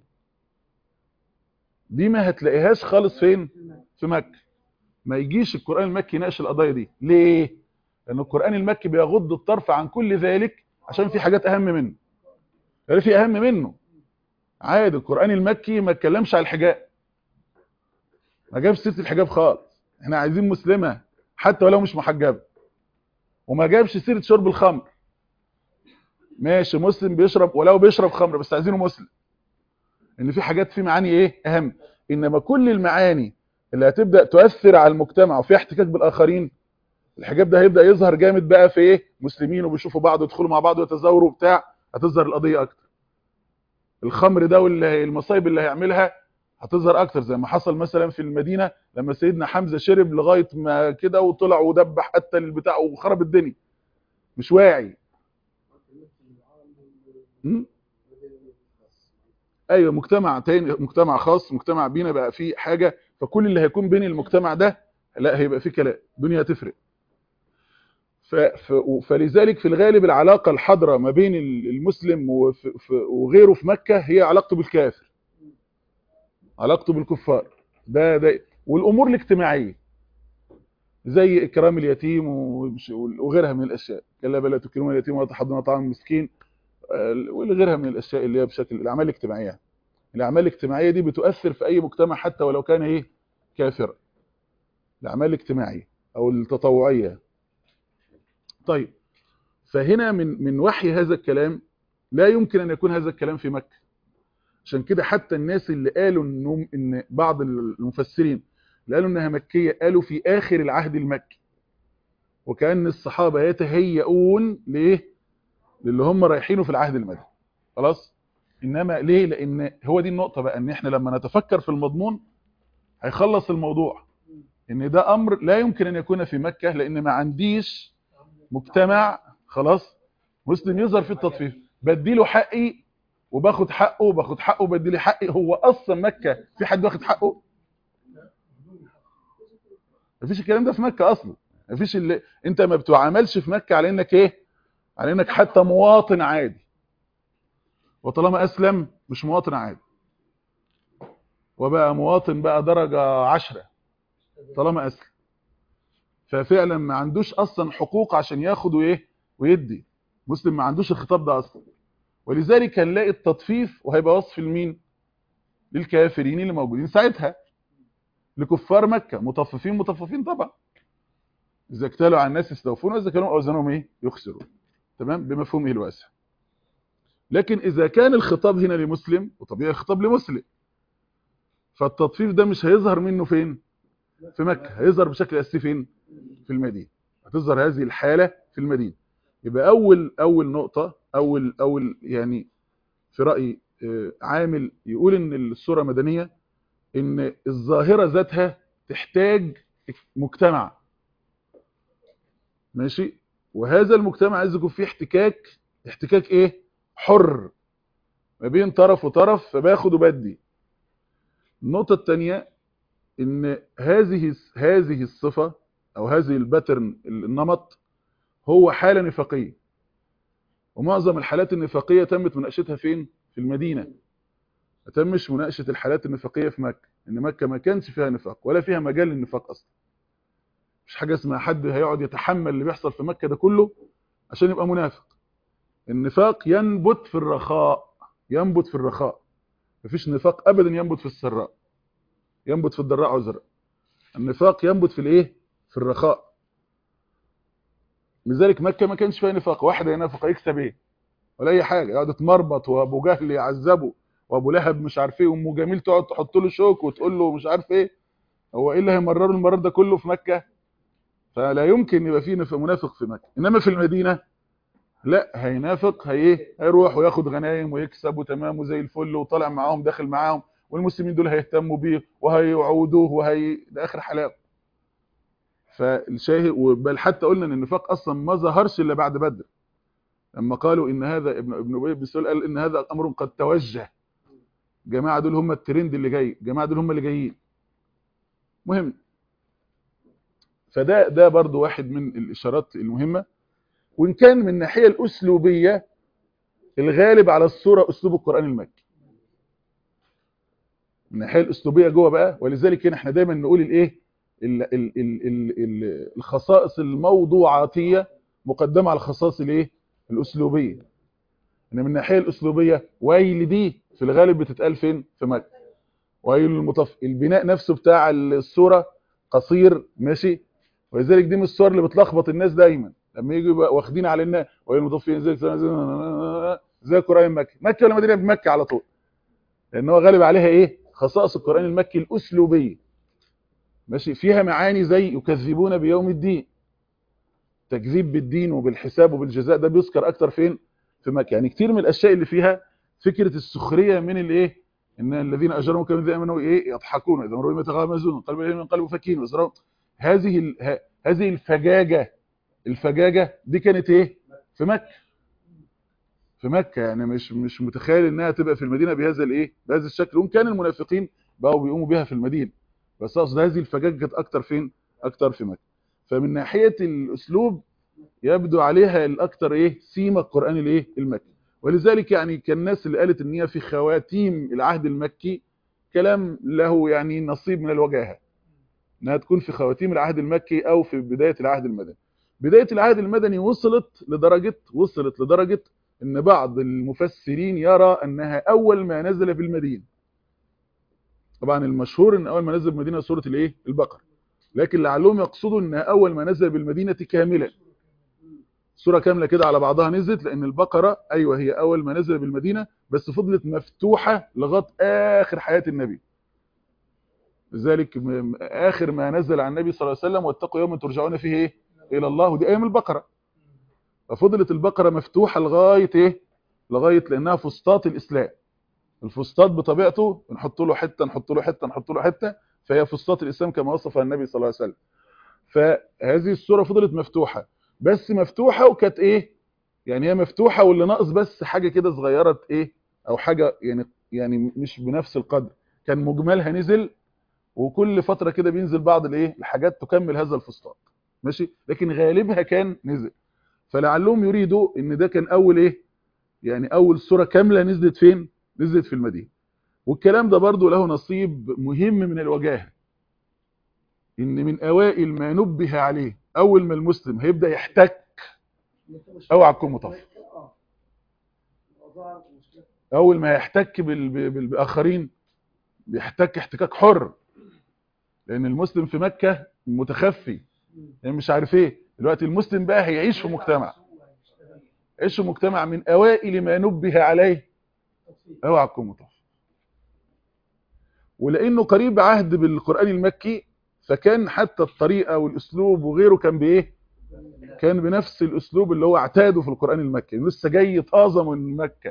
Speaker 2: دي ما هتلاقيهاش خالص فين في مكة ما يجيش القرآن المكي يناقش القضايا دي ليه لان القرآن المكي بيغض الطرف عن كل ذلك عشان في حاجات اهم منه يعني في اهم منه عادي القرآن المكي ما اتكلمش على الحجاب ما جابش سيره الحجاب خالص احنا عايزين مسلمه حتى ولو مش محجبه وما جابش سيره شرب الخمر ماشي مسلم بيشرب ولو بيشرب خمر بس عايزينه مسلم ان في حاجات في معاني ايه اهم انما كل المعاني اللي هتبدا تؤثر على المجتمع وفي احتكاك بالاخرين الحجاب ده هيبدا يظهر جامد بقى في ايه مسلمين وبيشوفوا بعض ويدخلوا مع بعض ويتزاوروا وبتاع هتظهر القضيه اكتر الخمر ده والمصايب اللي هيعملها هتظهر اكتر زي ما حصل مثلا في المدينة لما سيدنا حمزة شرب لغاية ما كده وطلع ودبح قتل البتاع وخرب الدنيا مش واعي م? ايوه مجتمع تاني مجتمع خاص مجتمع بينا بقى فيه حاجة فكل اللي هيكون بين المجتمع ده لا هيبقى فيه كلام الدنيا هتفرق ف... ف... فلذلك في الغالب العلاقة الحاضرة ما بين المسلم وف... ف... وغيره في مكة هي علاقته بالكافر علاقته بالكفار ده ده والامور الاجتماعيه زي اكرام اليتيم وغيرها من الاشياء كلا بل تكرمون اليتيم ولا تحضون طعام المسكين وغيرها من الاشياء اللي هي بشكل الاعمال الاجتماعيه الاعمال الاجتماعيه دي بتؤثر في اي مجتمع حتى ولو كان ايه كافرا الاعمال الاجتماعيه او التطوعيه طيب فهنا من من وحي هذا الكلام لا يمكن ان يكون هذا الكلام في مكه عشان كده حتى الناس اللي قالوا انهم ان بعض المفسرين اللي قالوا انها مكيه قالوا في اخر العهد المكي وكان الصحابه يتهيئون ليه للي هم رايحينه في العهد المدني خلاص انما ليه لان هو دي النقطه بقى ان احنا لما نتفكر في المضمون هيخلص الموضوع ان ده امر لا يمكن ان يكون في مكه لان ما عنديش مجتمع خلاص مسلم يظهر في التطفيف بديله حقي وباخد حقه وباخد حقه وبديلي حقي هو اصلا مكه في حد واخد حقه مفيش الكلام ده في مكه اصلا مفيش اللي انت ما بتعاملش في مكه على انك ايه على انك حتى مواطن عادي وطالما اسلم مش مواطن عادي وبقى مواطن بقى درجه عشرة طالما اسلم ففعلا ما عندوش اصلا حقوق عشان ياخد وايه ويدي مسلم ما عندوش الخطاب ده اصلا ولذلك هنلاقي التطفيف وهيبقى وصف لمين للكافرين اللي موجودين ساعتها لكفار مكة مطففين مطففين طبعا إذا اكتالوا على الناس يستوفون وإذا كانوا أوزانهم إيه يخسرون تمام بمفهومه الواسع لكن إذا كان الخطاب هنا لمسلم وطبيعي الخطاب لمسلم فالتطفيف ده مش هيظهر منه فين في مكة هيظهر بشكل أساسي فين في المدينة هتظهر هذه الحالة في المدينة يبقى أول أول نقطة أول أول يعني في رأيي عامل يقول إن الصورة مدنية إن الظاهرة ذاتها تحتاج مجتمع ماشي وهذا المجتمع عايز يكون فيه احتكاك احتكاك ايه حر ما بين طرف وطرف فباخد وبدي النقطة الثانية ان هذه هذه الصفة او هذه الباترن النمط هو حاله نفاقيه ومعظم الحالات النفاقيه تمت مناقشتها فين في المدينه ما تمش مناقشه الحالات النفاقيه في مكه ان مكه ما كانش فيها نفاق ولا فيها مجال للنفاق اصلا مش حاجه اسمها حد هيقعد يتحمل اللي بيحصل في مكه ده كله عشان يبقى منافق النفاق ينبت في الرخاء ينبت في الرخاء مفيش نفاق ابدا ينبت في السراء ينبت في الضراء عذرا النفاق ينبت في الايه في الرخاء لذلك مكه ما كانش فيها نفاق واحد ينافق يكسب ايه ولا اي حاجه يقعد يتمربط وابو جهل يعذبه وابو لهب مش عارف ايه وام جميل تقعد تحط له شوك وتقول له مش عارف ايه هو ايه اللي هيمرره المرار ده كله في مكه فلا يمكن يبقى فيه نف- منافق في مكه انما في المدينه لا هينافق هي ايه هيروح وياخد غنايم ويكسب وتمام وزي الفل وطالع معاهم داخل معاهم والمسلمين دول هيهتموا بيه وهيعودوه وهي ده اخر حلاوه فالشاهد بل حتى قلنا ان النفاق اصلا ما ظهرش الا بعد بدر لما قالوا ان هذا ابن ابن ابي بن سلول قال ان هذا امر قد توجه جماعه دول هم الترند اللي جاي جماعه دول هم اللي جايين مهم فده ده برضو واحد من الاشارات المهمه وان كان من الناحيه الاسلوبيه الغالب على الصوره اسلوب القران المكي من الناحيه الاسلوبيه جوه بقى ولذلك هنا احنا دايما نقول الايه ال- ال- ال- ال- ال- الخصائص الموضوعاتيه مقدمه على الخصائص الايه الاسلوبيه ان من الناحيه الاسلوبيه ويل دي في الغالب بتتقال فين في مكه ويل للمطف البناء نفسه بتاع الصوره قصير ماشي ولذلك دي من الصور اللي بتلخبط الناس دايما لما يجوا يبقى واخدين على الناس ويل المطفين زي زي القران المكي مكه ولا مدينه بمكه على طول لان هو غالب عليها ايه خصائص القران المكي الاسلوبيه ماشي فيها معاني زي يكذبون بيوم الدين تكذيب بالدين وبالحساب وبالجزاء ده بيذكر اكتر فين في مكه يعني كتير من الاشياء اللي فيها فكره السخريه من الايه ان الذين اجرموا كانوا اذا امنوا ايه يضحكون اذا مروا يتغامزون قلب اليهم من قلب فكين وزروا هذه ال... ه- هذه الفجاجه الفجاجه دي كانت ايه في مكه في مكه يعني مش مش متخيل انها تبقى في المدينه بهذا الايه بهذا الشكل وان كان المنافقين بقوا بيقوموا بها في المدينه بس اقصد هذه الفجاجه كانت اكتر فين اكتر في مكه فمن ناحيه الاسلوب يبدو عليها الاكثر ايه سيما القران الايه المكي ولذلك يعني كان الناس اللي قالت ان هي في خواتيم العهد المكي كلام له يعني نصيب من الوجاهه انها تكون في خواتيم العهد المكي او في بدايه العهد المدني بدايه العهد المدني وصلت لدرجه وصلت لدرجه ان بعض المفسرين يرى انها اول ما نزل في المدينه طبعا المشهور ان اول ما نزل بالمدينه سوره الايه البقره لكن لعلهم يقصدوا انها اول ما نزل بالمدينه كاملا سوره كامله كده على بعضها نزلت لان البقره ايوه هي اول ما نزل بالمدينه بس فضلت مفتوحه لغايه اخر حياه النبي لذلك م- اخر ما نزل عن النبي صلى الله عليه وسلم واتقوا يوما ترجعون فيه ايه الى الله ودي ايام البقره ففضلت البقره مفتوحه لغايه ايه لغايه لانها فسطاط الاسلام الفسطاط بطبيعته نحط له حته نحط له حته نحط له حته فهي فسطاط الاسلام كما وصفها النبي صلى الله عليه وسلم فهذه السوره فضلت مفتوحه بس مفتوحه وكانت ايه يعني هي مفتوحه واللي ناقص بس حاجه كده صغيره ايه او حاجه يعني يعني مش بنفس القدر كان مجملها نزل وكل فتره كده بينزل بعض الايه الحاجات تكمل هذا الفسطاط ماشي لكن غالبها كان نزل فلعلهم يريدوا ان ده كان اول ايه يعني اول سوره كامله نزلت فين نزلت في المدينه والكلام ده برضو له نصيب مهم من الوجاهه ان من اوائل ما نبه عليه اول ما المسلم هيبدا يحتك اوعى تكون مطفل
Speaker 3: اه الموضوع مشكلة
Speaker 2: اول ما يحتك بال- بال- بالاخرين بيحتك احتكاك حر لان المسلم في مكه متخفي يعني مش عارف ايه دلوقتي المسلم بقى هيعيش في مجتمع يعيش في مجتمع من اوائل ما نبه عليه اوعى تكون مطفل ولانه قريب عهد بالقران المكي فكان حتى الطريقه والاسلوب وغيره كان بايه كان بنفس الاسلوب اللي هو اعتاده في القران المكي لسه جاي طازه من مكه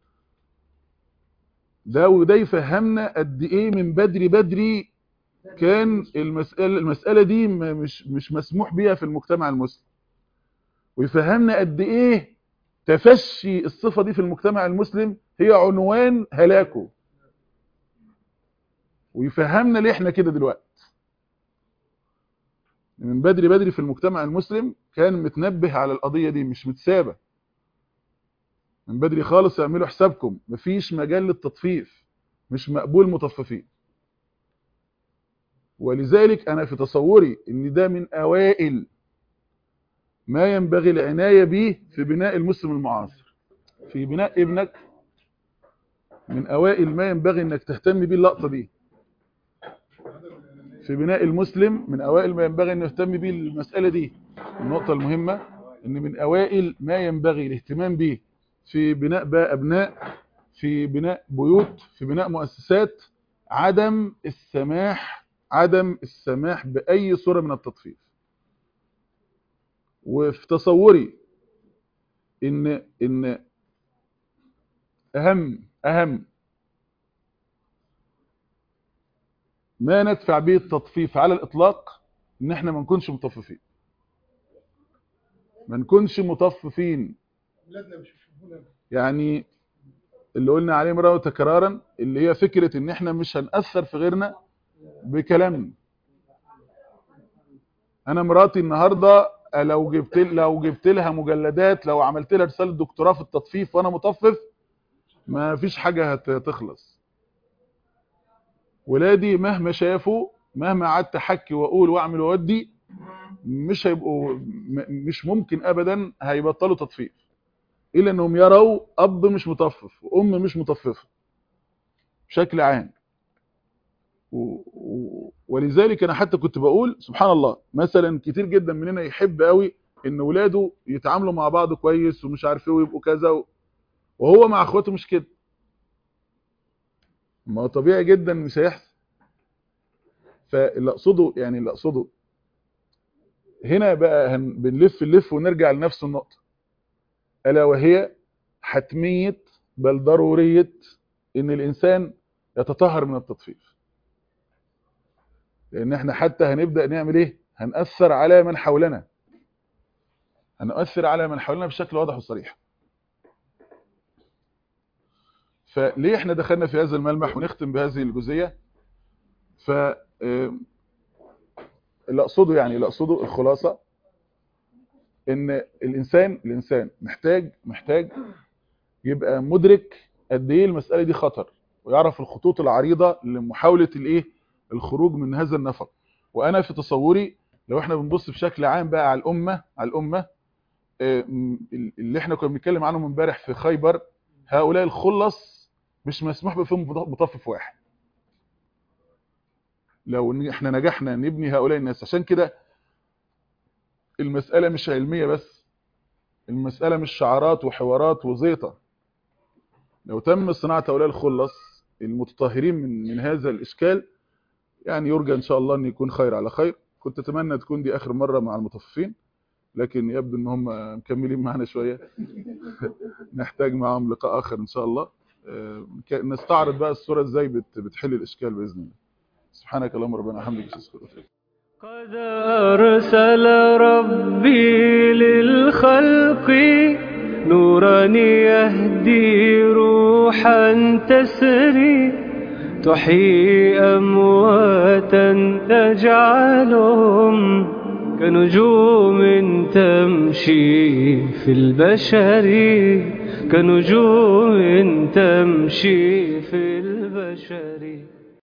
Speaker 2: ده وده يفهمنا قد ايه من بدري بدري كان المساله المساله دي م- مش مش مسموح بيها في المجتمع المسلم ويفهمنا قد ايه تفشي الصفه دي في المجتمع المسلم هي عنوان هلاكه ويفهمنا ليه احنا كده دلوقتي من بدري بدري في المجتمع المسلم كان متنبه على القضية دي مش متسابة من بدري خالص اعملوا حسابكم مفيش مجال للتطفيف مش مقبول مطففين ولذلك أنا في تصوري إن ده من أوائل ما ينبغي العناية به في بناء المسلم المعاصر في بناء ابنك من أوائل ما ينبغي أنك تهتم به اللقطة دي في بناء المسلم من أوائل ما ينبغي أن يهتم به المسألة دي النقطة المهمة أن من أوائل ما ينبغي الاهتمام به في بناء بقى أبناء في بناء بيوت في بناء مؤسسات عدم السماح عدم السماح بأي صورة من التطفيف وفي تصوري إن إن أهم أهم ما ندفع به التطفيف على الإطلاق إن إحنا ما نكونش مطففين ما نكونش مطففين
Speaker 3: بلادنا مش يشوفونا
Speaker 2: يعني اللي قلنا عليه مرة وتكرارا اللي هي فكرة إن إحنا مش هنأثر في غيرنا بكلامنا انا مراتي النهارده لو جبت لو جبت لها مجلدات لو عملت لها رساله دكتوراه في التطفيف وانا مطفف ما فيش حاجه هتخلص ولادي مهما شافوا مهما قعدت احكي واقول واعمل واودي مش هيبقوا م- مش ممكن ابدا هيبطلوا تطفيف الا انهم يروا اب مش مطفف وام مش مطففه بشكل عام و... و... ولذلك انا حتى كنت بقول سبحان الله مثلا كتير جدا مننا يحب قوي ان ولاده يتعاملوا مع بعض كويس ومش عارف ايه ويبقوا كذا و... وهو مع اخواته مش كده ما هو طبيعي جدا مش هيحصل فاللي اقصده يعني اللي اقصده هنا بقى هن... بنلف اللف ونرجع لنفس النقطه الا وهي حتميه بل ضروريه ان الانسان يتطهر من التطفيف لان احنا حتى هنبدا نعمل ايه هنأثر على من حولنا هنؤثر على من حولنا بشكل واضح وصريح فليه احنا دخلنا في هذا الملمح ونختم بهذه الجزئيه ف آم، اللي اقصده يعني اللي اقصده الخلاصه ان الانسان الانسان محتاج محتاج يبقى مدرك قد ايه المساله دي خطر ويعرف الخطوط العريضه لمحاوله الايه الخروج من هذا النفق وانا في تصوري لو احنا بنبص بشكل عام بقى على الامه على الامه آه، م- اللي احنا كنا بنتكلم عنهم امبارح في خيبر هؤلاء الخلص مش مسموح بفيهم مطفف واحد لو إن احنا نجحنا نبني هؤلاء الناس عشان كده المسألة مش علمية بس المسألة مش شعارات وحوارات وزيطة لو تم صناعة هؤلاء الخلص المتطهرين من من هذا الإشكال يعني يرجى إن شاء الله أن يكون خير على خير كنت أتمنى تكون دي آخر مرة مع المطففين لكن يبدو ان هم مكملين معنا شوية نحتاج معهم لقاء آخر إن شاء الله آه، ك- نستعرض بقى الصورة إزاي بت- بتحل الإشكال بإذن الله سبحانك اللهم ربنا وبحمدك أشهد أن لا إله إلا أنت
Speaker 1: قد أرسل ربي للخلق نورا يهدي روحا تسري تحيي أمواتا تجعلهم كنجوم تمشي في البشر كنجوم تمشي